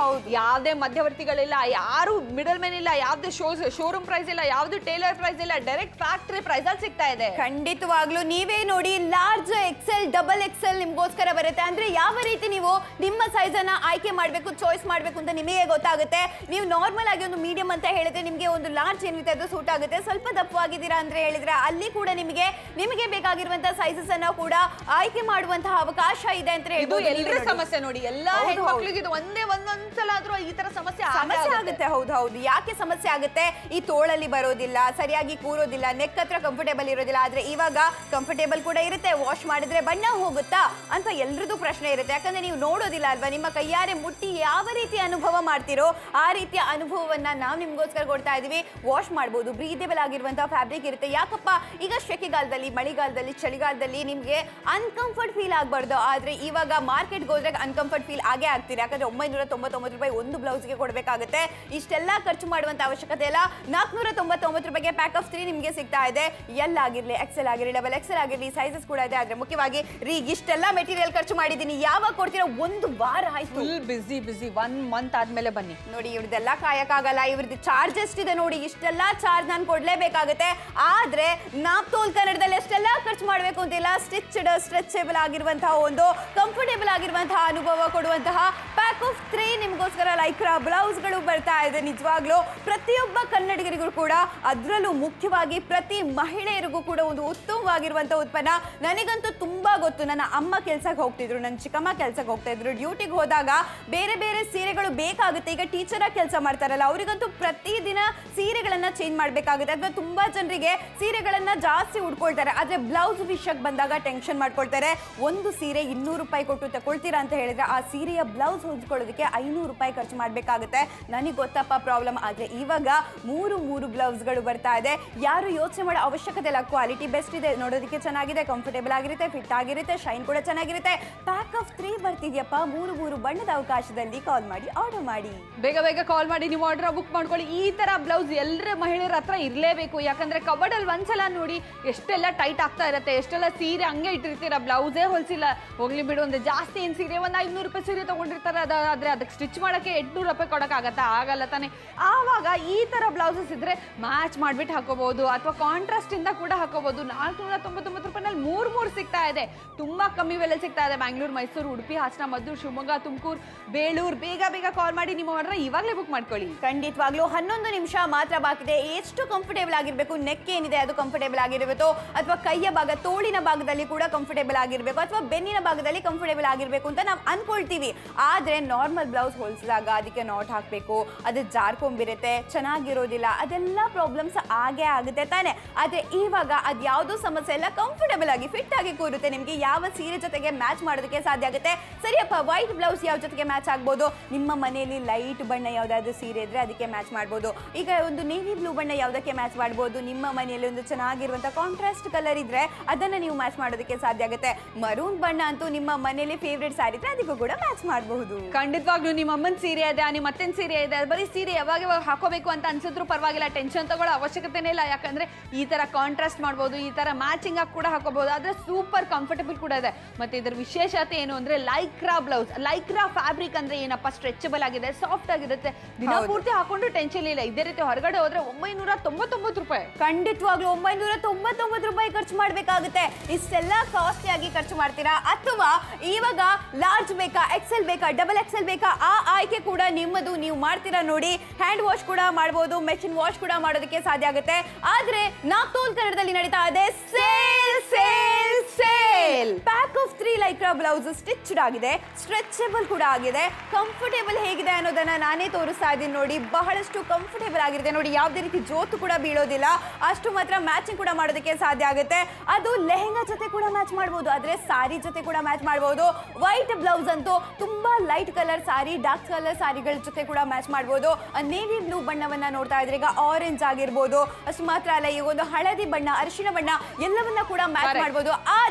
ಹೌದು. ಯಾವ್ದೇ ಮಧ್ಯವರ್ತಿಗಳಿಲ್ಲ ಯಾರು ಮಿಡಲ್ ಮ್ಯಾನ್ ಇಲ್ಲ ಯಾವ್ದೇ ಶೋ ಶೋರೂಮ್ ಪ್ರೈಸ್ ಇಲ್ಲ ಯಾವ್ದು ಟೇಲರ್ ಪ್ರೈಸ್ ಇಲ್ಲ ಡೈರೆಕ್ಟ್ ಫ್ಯಾಕ್ಟರಿ ಪ್ರೈಸ್ ಅಲ್ಲಿ ಸಿಗ್ತಾ ಇದೆ ಖಂಡಿತವಾಗ್ಲೂ ನೀವೇ ನೋಡಿ ಲಾರ್ಜ್ ಎಕ್ಸೆಲ್ ಡಬಲ್ ಎಕ್ಸೆಲ್ ನಿಮ್ಗೋಸ್ಕರ ಬರುತ್ತೆ ಅಂದ್ರೆ ಯಾವ ರೀತಿ ನೀವು ನಿಮ್ಮ ಸೈಜ್ ಅನ್ನ ಆಯ್ಕೆ ಮಾಡಬೇಕು ಚಾಯ್ಸ್ ಮಾಡಬೇಕು ಅಂತ ನಿಮಗೆ ಗೊತ್ತಾಗುತ್ತೆ ನೀವು ನಾರ್ಮಲ್ ಆಗಿ ಒಂದು ಮೀಡಿಯಂ ಅಂತ ಹೇಳಿದ್ರೆ ನಿಮಗೆ ಒಂದು ಲಾರ್ಜ್ ಏನಿರುತ್ತೆ ಅದು ಸೂಟ್ ಆಗುತ್ತೆ ಸ್ವಲ್ಪ ದಪ್ಪವಾಗಿದ್ದೀರಾ ಅಂದ್ರೆ ಹೇಳಿದ್ರೆ ಅಲ್ಲಿ ಕೂಡ ನಿಮಗೆ ನಿಮಗೆ ಬೇಕಾಗಿರುವಂತಹ ಸೈಜಸ್ ಅನ್ನ ಕೂಡ ಆಯ್ಕೆ ಮಾಡುವಂತಹ ಅವಕಾಶ ಇದೆ ಅಂತ ಇದು ಹೇಳ್ಬೋದು ಎಲ್ಲರ ನೀವೇ ನೋಡಿ. ಸಮಸ್ಯೆ ನೋಡಿ ಎಲ್ಲಾ ಹೌದು, ಹೆಣ್ಮಕ್ಳಿಗೆ ಇದು ಒಂದೇ ಒಂದೊಂದ್ಸಲ ಆದ್ರೂ ಈ ತರ ಸಮಸ್ಯೆ ಆಗೇ ಸಮಸ್ಯೆ ಆಗುತ್ತೆ. ಆಗುತ್ತೆ ಹೌದು ಹೌದು ಯಾಕೆ ಸಮಸ್ಯೆ ಆಗುತ್ತೆ ಈ ತೋಳಲ್ಲಿ ಬರೋದಿಲ್ಲ ಸರಿಯಾಗಿ ಕೂರೋದಿಲ್ಲ ನೆಕ್ ಹತ್ರ ಕಂಫರ್ಟೇಬಲ್ ಇರೋದಿಲ್ಲ ಆದ್ರೆ ಇವಾಗ ಕಂಫರ್ಟೇಬಲ್ ಕೂಡ ಇರುತ್ತೆ ವಾಶ್ ಮಾಡಿದ್ರೆ ಬಣ್ಣ ಹೋಗುತ್ತಾ ಅಂತ ಎಲ್ರದ್ದು ಪ್ರಶ್ನೆ ಇರುತ್ತೆ ಯಾಕಂದ್ರೆ ನೀವು ನೋಡೋದಿಲ್ಲ ಅಲ್ವಾ ನಿಮ್ಮ ಕೈಯಾರೆ ಮುಟ್ಟಿ ಯಾವ ರೀತಿ ಅನುಭವ ಮಾಡ್ತೀರೋ ಆ ರೀತಿಯ ಅನುಭವವನ್ನ ನಾವು ನಿಮ್ಗೋಸ್ಕರ ಕೊಡ್ತಾ ಇದೀವಿ ವಾಶ್ ಮಾಡ್ಬೋದು ಬ್ರೀದೇಬಲ್ ಆಗಿರುವಂತಹ ಫ್ಯಾಬ್ರಿಕ್ ಇರುತ್ತೆ ಯಾಕಪ್ಪ ಈಗ ಸೆಕೆಗಾಲದಲ್ಲಿ ಮಳೆಗಾಲದಲ್ಲಿ ಚಳಿಗಾಲದಲ್ಲಿ ನಿಮ್ಗೆ ಅನ್ಕಂಫರ್ಟ್ ಫೀಲ್ ಆಗಬಾರ್ದು ಆದ್ರೆ ಇವಾಗ ಮಾರ್ಕೆಟ್ಗೆ ಹೋದ್ರೆ ಅನ್ಕಂಫರ್ಟ್ ಫೀಲ್ ಆಗೇ ಆಗ್ತೀರಿ ಯಾಕಂದ್ರೆ ಒಂಬೈನೂರ ತೊಂಬತ್ತೊಂಬತ್ತು ರೂಪಾಯಿ ಒಂದು ಬ್ಲೌಸ್ಗೆ ಕೊಡಬೇಕಾಗುತ್ತೆ ಇಷ್ಟೆಲ್ಲ ಖರ್ಚು ಮಾಡುವಂತ ಅವಶ್ಯಕತೆ ಇಲ್ಲ ನಾಲ್ಕುನೂರ ತೊಂಬತ್ತೊಂಬತ್ತು ರೂಪಾಯಿಗೆ ಪ್ಯಾಕ್ ಆಫ್ ತ್ರೀ ನಿಮಗೆ ಸಿಗ್ತಾ ಇದೆ ಎಲ್ ಆಗಿರಲಿ ಎಕ್ಸೆಲ್ ಆಗಿರಲಿ ಡಬಲ್ ಎಕ್ಸೆಲ್ ಆಗಿರಲಿ ಸೈಜಸ್ ಕೂಡ ಇದೆ ಆದ್ರೆ ಮುಖ್ಯವಾಗಿ ರೀ ಇಷ್ಟೆಲ್ಲ ಮೆಟೀರಿಯಲ್ ಖರ್ಚು ಮಾಡಿದ್ದೀನಿ ಯಾವಾಗ ಕೊಡ್ತೀರೋ ಒಂದು ವಾರ ಆಯ್ತು full busy busy one month ಆದ್ಮೇಲೆ ಬನ್ನಿ ನೋಡಿ ಇವ್ರದ್ದೆಲ್ಲ ಕಾಯಕ್ಕಾಗಲ್ಲ ಇವ್ರದ್ದು ಚಾರ್ಜ್ ಎಷ್ಟಿದೆ ನೋಡಿ ಇಷ್ಟೆಲ್ಲ ಚಾರ್ಜ್ ನಾನು ಕೊಡ್ಲೇಬೇಕಾಗುತ್ತೆ ಆದ್ರೆ ನಾಪ್ತೋಲ್ ಕನ್ನಡದಲ್ಲಿ ಎಷ್ಟೆಲ್ಲ ಖರ್ಚು ಮಾಡಬೇಕು ಅಂತಿಲ್ಲ ಸ್ಟಿಚ್ಡ್ ಸ್ಟ್ರೆಚಬಲ್ ಆಗಿರುವಂತಹ ಒಂದು ಕಂಫರ್ಟೇಬಲ್ ಆಗಿರುವಂತಹ ಅನುಭವ ಕೊಡುವಂತಹ ಪ್ಯಾಕ್ ಆಫ್ ತ್ರೀ ನಿಮಗೋಸ್ಕರ ಲೈಕ್ರಾ ಬ್ಲೌಸ್ಗಳು ಬರ್ತಾ ಇದೆ ನಿಜವಾಗ್ಲೂ ಪ್ರತಿಯೊಬ್ಬ ಕನ್ನಡಿಗರಿಗೂ ಕೂಡ ಅದರಲ್ಲೂ ಮುಖ್ಯವಾಗಿ ಪ್ರತಿ ಮಹಿಳೆಯರಿಗೂ ಕೂಡ ಒಂದು ಉತ್ತಮವಾಗಿರುವಂತಹ ಉತ್ಪನ್ನ ನನಗಂತೂ ತುಂಬಾ ಗೊತ್ತು ನನ್ನ ಅಮ್ಮ ಕೆಲ್ಸಕ್ಕೆ ಹೋಗ್ತಿದ್ರು ನನ್ನ ಚಿಕ್ಕಮ್ಮ ಕೆಲ್ಸಕ್ಕೆ ಹೋಗ್ತಾ ಇದ್ರು ಡ್ಯೂಟಿಗೆ ಹೋದಾಗ ಬೇರೆ ಬೇರೆ ಸೀರೆಗಳು ಬೇಕಾಗುತ್ತೆ ಈಗ ಟೀಚರ್ ಆಗಿ ಕೆಲಸ ಮಾಡ್ತಾರಲ್ಲ ಅವರಿಗಂತೂ ಪ್ರತಿದಿನ ಸೀರೆಗಳನ್ನ ಚೇಂಜ್ ಮಾಡಬೇಕಾಗುತ್ತೆ ಅಥವಾ ತುಂಬಾ ಜನರಿಗೆ ಸೀರೆಗಳನ್ನ ಜಾಸ್ತಿ ಉಡ್ಕೊಳ್ತಾರೆ ಆದ್ರೆ ಬ್ಲೌಸ್ ವಿಷಯಕ್ಕೆ ಬಂದಾಗ ಟೆನ್ಷನ್ ಮಾಡ್ಕೊಳ್ತಾರೆ ಒಂದು ಸೀರೆ ಇನ್ನೂರು ರೂಪಾಯಿ ಕೊಟ್ಟು ತಗೊಳ್ತೀರಾ ಅಂತ ಹೇಳಿದ್ರೆ ಆ ಸೀರೆಯ ಬ್ಲೌಸ್ ಹೊಂದ್ಕೊಳ್ಳೋದಕ್ಕೆ ಐನೂರು ರೂಪಾಯಿ ಖರ್ಚು ಮಾಡಬೇಕಾಗುತ್ತೆ ನನಗೆ ಗೊತ್ತಪ್ಪ ಪ್ರಾಬ್ಲಮ್ ಆದ್ರೆ ಇವಾಗ ಮೂರು ಮೂರು ಬ್ಲೌಸ್ಗಳು ಬರ್ತಾ ಇದೆ ಯಾರು ಯೋಚನೆ ಮಾಡೋ ಅವಶ್ಯಕತೆ ಇಲ್ಲ ಕ್ವಾಲಿಟಿ ಬೆಸ್ಟ್ ಇದೆ ನೋಡೋದಕ್ಕೆ ಚೆನ್ನಾಗಿದೆ ಕಂಫರ್ಟೇಬಲ್ ಆಗಿರುತ್ತೆ ಫಿಟ್ ಆಗಿರುತ್ತೆ ಶೈನ್ ಕೂಡ ಚೆನ್ನಾಗಿರುತ್ತೆ ಪ್ಯಾಕ್ ಆಫ್ ತ್ರೀ ಬರ್ತಿದ್ಯಪ್ಪ ಮೂರು ಮೂರು ಬಣ್ಣದ ಅವಕಾಶದಲ್ಲಿ ಕಾಲ್ ಮಾಡಿ ಆರ್ಡರ್ ಮಾಡಿ ಬೇಗ ಬೇಗ ಕಾಲ್ ಮಾಡಿ ನೀವು ಆರ್ಡರ್ ಬುಕ್ ಮಾಡ್ಕೊಳ್ಳಿ ಈ ತರ ಬ್ಲೌಸ್ ಎಲ್ಲರ ಮಹಿಳೆಯರ ಹತ್ರ ಇರಲೇಬೇಕು ಯಾಕಂದ್ರೆ ಕಬಡ್ ಅಲ್ಲಿ ಒಂದ್ಸಲ ನೋಡಿ ಎಷ್ಟೆಲ್ಲ ಟೈಟ್ ಆಗ್ತಾ ಇರುತ್ತೆ ಎಷ್ಟೆಲ್ಲ ಸೀರೆ ಹಂಗೆ ಇಟ್ಟಿರ್ತೀರ ಬ್ಲೌಸೇ ಹೊಲ್ಸಿಲ್ಲ ಹೋಗ್ಲಿ ಬಿಡು ಒಂದು ಜಾಸ್ತಿ ಏನ್ ಸೀರೆ ಒಂದು ಐನೂರು ರೂಪಾಯಿ ಸೀರೆ ತಗೊಂಡಿರ್ತಾರೆ ಅದ ಆದ್ರೆ ಅದಕ್ಕೆ ಸ್ಟಿಚ್ ಮಾಡಕ್ಕೆ ಎಂಟ್ನೂರು ರೂಪಾಯಿ ಕೊಡಕ್ಕಾಗತ್ತಾ ಆಗಲ್ಲ ತಾನೆ ಆವಾಗ ಈ ತರ ಬ್ಲೌಸಸ್ ಇದ್ರೆ ಮ್ಯಾಚ್ ಮಾಡ್ಬಿಟ್ಟು ಹಾಕೋಬಹುದು ಅಥವಾ ಕಾಂಟ್ರಾಸ್ಟ್ ಇಂದ ಕೂಡ ಹಾಕೋಬಹುದು ನಾಲ್ಕುನೂರ ತೊಂಬತ್ತೊಂಬತ್ತು ರೂಪಾಯಿನಲ್ಲಿ ಮೂರ್ ಮೂರ್ ಸಿಗ್ತಾ ಇದೆ ತುಂಬಾ ಕಮ್ಮಿ ಬೆಲೆಯಲ್ಲಿ ಸಿಗ್ತಾ ಇದೆ ಬ್ಯಾಂಗ್ಳೂರ್ ಮೈಸೂರು ಉಡುಪಿ ಹಾಸನ ಮದ್ದೂರು ಶಿವಮೊಗ್ಗ ತುಮಕೂರು ಬೇಳೂರು ಬೇಗ ಬೇಗ ಕಾಲ್ ಮಾಡಿ ನಿಮ್ಮ ಆರ್ಡರ್ ಇವಾಗಲೇ ಬುಕ್ ಮಾಡ್ಕೊಳ್ಳಿ ಖಂಡಿತವಾಗ್ಲೂ ಹನ್ನೊಂದು ನಿಮಿಷ ಮಾತ್ರ ಬಾಕಿದೆ ಎಷ್ಟು ಕಂಫರ್ಟೇಬಲ್ ಆಗಿರಬೇಕು ನೆಕ್ ಏನಿದೆ ಅದು ಕಂಫರ್ಟೇಬಲ್ ಆಗಿರಬೇಕು ಅಥವಾ ಕೈಯ ಭಾಗ ತೋಳಿನ ಭಾಗದಲ್ಲಿ ಕೂಡ ಕಂಫರ್ಟೇಬಲ್ ಆಗಿರಬೇಕು ಅಥವಾ ಬೆನ್ನಿನ ಭಾಗದಲ್ಲಿ ಕಂಫರ್ಟೇಬಲ್ ಆಗಿರಬೇಕು ಅಂತ ನಾವು ಅನ್ಕೊಳ್ತೀವಿ ಆದ್ರೆ ನಾರ್ಮಲ್ ಬ್ಲೌಸ್ ಹೊಲಿಸಿದಾಗ ಅದಕ್ಕೆ ನಾಟ್ ಹಾಕಬೇಕು ಅದು ಜಾರ್ಕೊಂಬಿರುತ್ತೆ ಚೆನ್ನಾಗಿರೋದಿಲ್ಲ ಅದೆಲ್ಲ ಪ್ರಾಬ್ಲಮ್ಸ್ ಆಗೇ ಆಗುತ್ತೆ ತಾನೆ ಆದ್ರೆ ಇವಾಗ ಅದು ಯಾವುದೂ ಸಮಸ್ಯೆ ಇಲ್ಲ ಕಂಫರ್ಟೇಬಲ್ ಆಗಿ ಫಿಟ್ ಆಗಿ ಕೂರುತ್ತೆ ನಿಮಗೆ ಯಾವ ಸೀರೆ ಜೊತೆಗೆ ಮ್ಯಾಚ್ ಮಾಡೋದಕ್ಕೆ ಸಾಧ್ಯ ಆಗುತ್ತೆ ಸರಿಯಪ್ಪ ವೈಟ್ ಬ್ಲೌಸ್ ಯಾವ ಜೊತೆಗೆ ಮ್ಯಾಚ್ ಆಗ್ಬೋದು ನಿಮ್ಮ ಮನೆಯಲ್ಲಿ ಲೈಟ್ ಬಣ್ಣ ಯಾವುದಾದ್ರೂ ಸೀರೆ ಇದ್ರೆ ಅದಕ್ಕೆ ಮ್ಯಾಚ್ ಮಾಡ್ಬೋದು ಈಗ ಒಂದು ನೇವಿ ಬ್ಲೂ ಬಣ್ಣ ಯಾವುದಕ್ಕೆ ಮ್ಯಾಚ್ ಮಾಡ್ಬೋದು ನಿಮ್ಮ ಮನೆಯಲ್ಲಿ ಒಂದು ಚೆನ್ನಾಗಿರುವಂಥ ಕಾಂಟ್ರಾಸ್ಟ್ ಕಲರ್ ಇದ್ರೆ ಅದನ್ನ ನೀವು ಮ್ಯಾಚ್ ಮಾಡೋದಕ್ಕೆ ಸಾಧ್ಯ ಆಗುತ್ತೆ ಮರೂನ್ ಬಣ್ಣ ಅಂತೂ ನಿಮ್ಮ ಮನೆಯಲ್ಲಿ ಫೇವ್ರೆಟ್ ಸಾರಿ ಇದ್ರೆ ಅದಕ್ಕೂ ಕೂಡ ಮ್ಯಾಚ್ ಮಾಡಬಹುದು ಖಂಡಿತವಾಗ್ಲೂ ನಿಮ್ಮ ಅಮ್ಮನ ಸೀರೆ ಇದೆ ನಿಮ್ಮ ಅತ್ತೆನ ಸೀರೆ ಇದೆ ಬರೀ ಸೀರೆ ಯಾವಾಗ ಯಾವಾಗ ಹಾಕೋಬೇಕು ಅಂತ ಅನ್ಸಿದ್ರು ಪರವಾಗಿಲ್ಲ ಟೆನ್ಷನ್ ತಗೊಳ್ಳೋ ಅವಶ್ಯಕತೆನೇ ಇಲ್ಲ ಯಾಕಂದ್ರೆ ಈ ತರ ಕಾಂಟ್ರಾಸ್ಟ್ ಮಾಡ್ಬೋದು ಈ ತರ ಮ್ಯಾಚಿಂಗ್ ಆಗಿ ಕೂಡ ಹಾಕೋಬಹುದು ಆದ್ರೆ ಸೂಪರ್ ಕಂಫರ್ಟಬಲ್ ಕೂಡ ಇದೆ ಮತ್ತೆ ಇದ್ರ ವಿಶೇಷತೆ ಏನು ಅಂದ್ರೆ ಲೈಕ್ರಾ ಬ್ಲೌಸ್ ಲೈಕ್ರಾ ಫ್ಯಾಬ್ರಿಕ್ ಅಂದ್ರೆ ಏನಪ್ಪ ಸ್ಟ್ರೆಚಬಲ್ ಆಗಿದೆ ಸಾಫ್ಟ್ ಆಗಿರುತ್ತೆ ದಿನ ಹೌದು. ಪೂರ್ತಿ ಹಾಕೊಂಡು ಟೆನ್ಷನ್ ಇಲ್ಲ ಇದೇ ರೀತಿ ಹೊರಗಡೆ ಹೋದ್ರೆ ಒಂಬೈನೂರ ತೊಂಬತ್ತೊಂಬತ್ತು ರೂಪಾಯಿ ಖಂಡಿತವಾಗ್ಲೂ ಒಂಬೈನೂರ ತೊಂಬತ್ತೊಂಬತ್ತು ರೂಪಾಯಿ ಖರ್ಚು ಮಾಡಬೇಕಾಗುತ್ತೆ ಇಷ್ಟೆಲ್ಲ ಕಾಸ್ಟ್ಲಿ ಆಗಿ ಖರ್ಚು ಮಾಡ್ತೀರಾ ಅಥವಾ ಇವಾಗ ಲಾರ್ಜ್ ಬೇಕಾ ಎಕ್ಸೆಲ್ ಬೇಕಾ ಡಬಲ್ ಎಕ್ಸೆಲ್ ಬೇಕಾ ಆ ಆಯ್ಕೆ ಕೂಡ ನಿಮ್ಮದು ನೀವು ಮಾಡ್ತೀರಾ ನೋಡಿ ಹ್ಯಾಂಡ್ ವಾಶ್ ಕೂಡ ಮಾಡ್ಬೋದು ಮೆಷಿನ್ ವಾಶ್ ಕೂಡ ಮಾಡೋದಕ್ಕೆ ಸಾಧ್ಯ ಆಗುತ್ತೆ ಆದ್ರೆ ನಾಪ್ತೋಲ್ ಕನ್ನಡದಲ್ಲಿ ನಡೀತಾ ಇದೆ sale sale sale pack of three Lycra blouse stitched ಆಗಿದೆ ಸ್ಟ್ರೆಚಬಲ್ ಕೂಡ ಆಗಿದೆ ಕಂಫರ್ಟೇಬಲ್ ಹೇಗಿದೆ ಅನ್ನೋದನ್ನ ನಾನೇ ತೋರಿಸ್ತಾ ಇದ್ದೀನಿ ನೋಡಿ ಬಹಳಷ್ಟು ಕಂಫರ್ಟೇಬಲ್ ಆಗಿರುತ್ತೆ ನೋಡಿ ಯಾವುದೇ ರೀತಿ ಜೋತು ಕೂಡ ಬೀಳೋದಿಲ್ಲ ಅಷ್ಟು ಮಾತ್ರ ಮ್ಯಾಚಿಂಗ್ ಕೂಡ ಮಾಡೋದಕ್ಕೆ ಸಾಧ್ಯ ಆಗುತ್ತೆ ಅದು ಲೆಹೆಂಗಾ ಜೊತೆ ಕೂಡ ಮ್ಯಾಚ್ ಮಾಡ್ಬೋದು ಆದ್ರೆ ಸಾರಿ ಜೊತೆ ಕೂಡ ಮ್ಯಾಚ್ ಮಾಡ್ಬೋದು ವೈಟ್ ಬ್ಲೌಸ್ ಅಂತೂ ತುಂಬಾ light colour sari dark colour ಸಾರಿಗಳ ಜೊತೆ ಕೂಡ ಮ್ಯಾಚ್ ಮಾಡ್ಬೋದು ನೇವಿ ಬ್ಲೂ ಬಣ್ಣವನ್ನ ನೋಡ್ತಾ ಇದ್ರೆ ಈಗ ಆರೆಂಜ್ ಆಗಿರ್ಬೋದು ಅಷ್ಟು ಮಾತ್ರ ಅಲ್ಲ ಈಗ ಒಂದು ಹಳದಿ ಬಣ್ಣ ಅರಿಶಿನ ಬಣ್ಣ ಎಲ್ಲವನ್ನ ಕೂಡ ಮ್ಯಾಚ್ Correct. ಮಾಡ್ಬೋದು ಆದ್ರೆ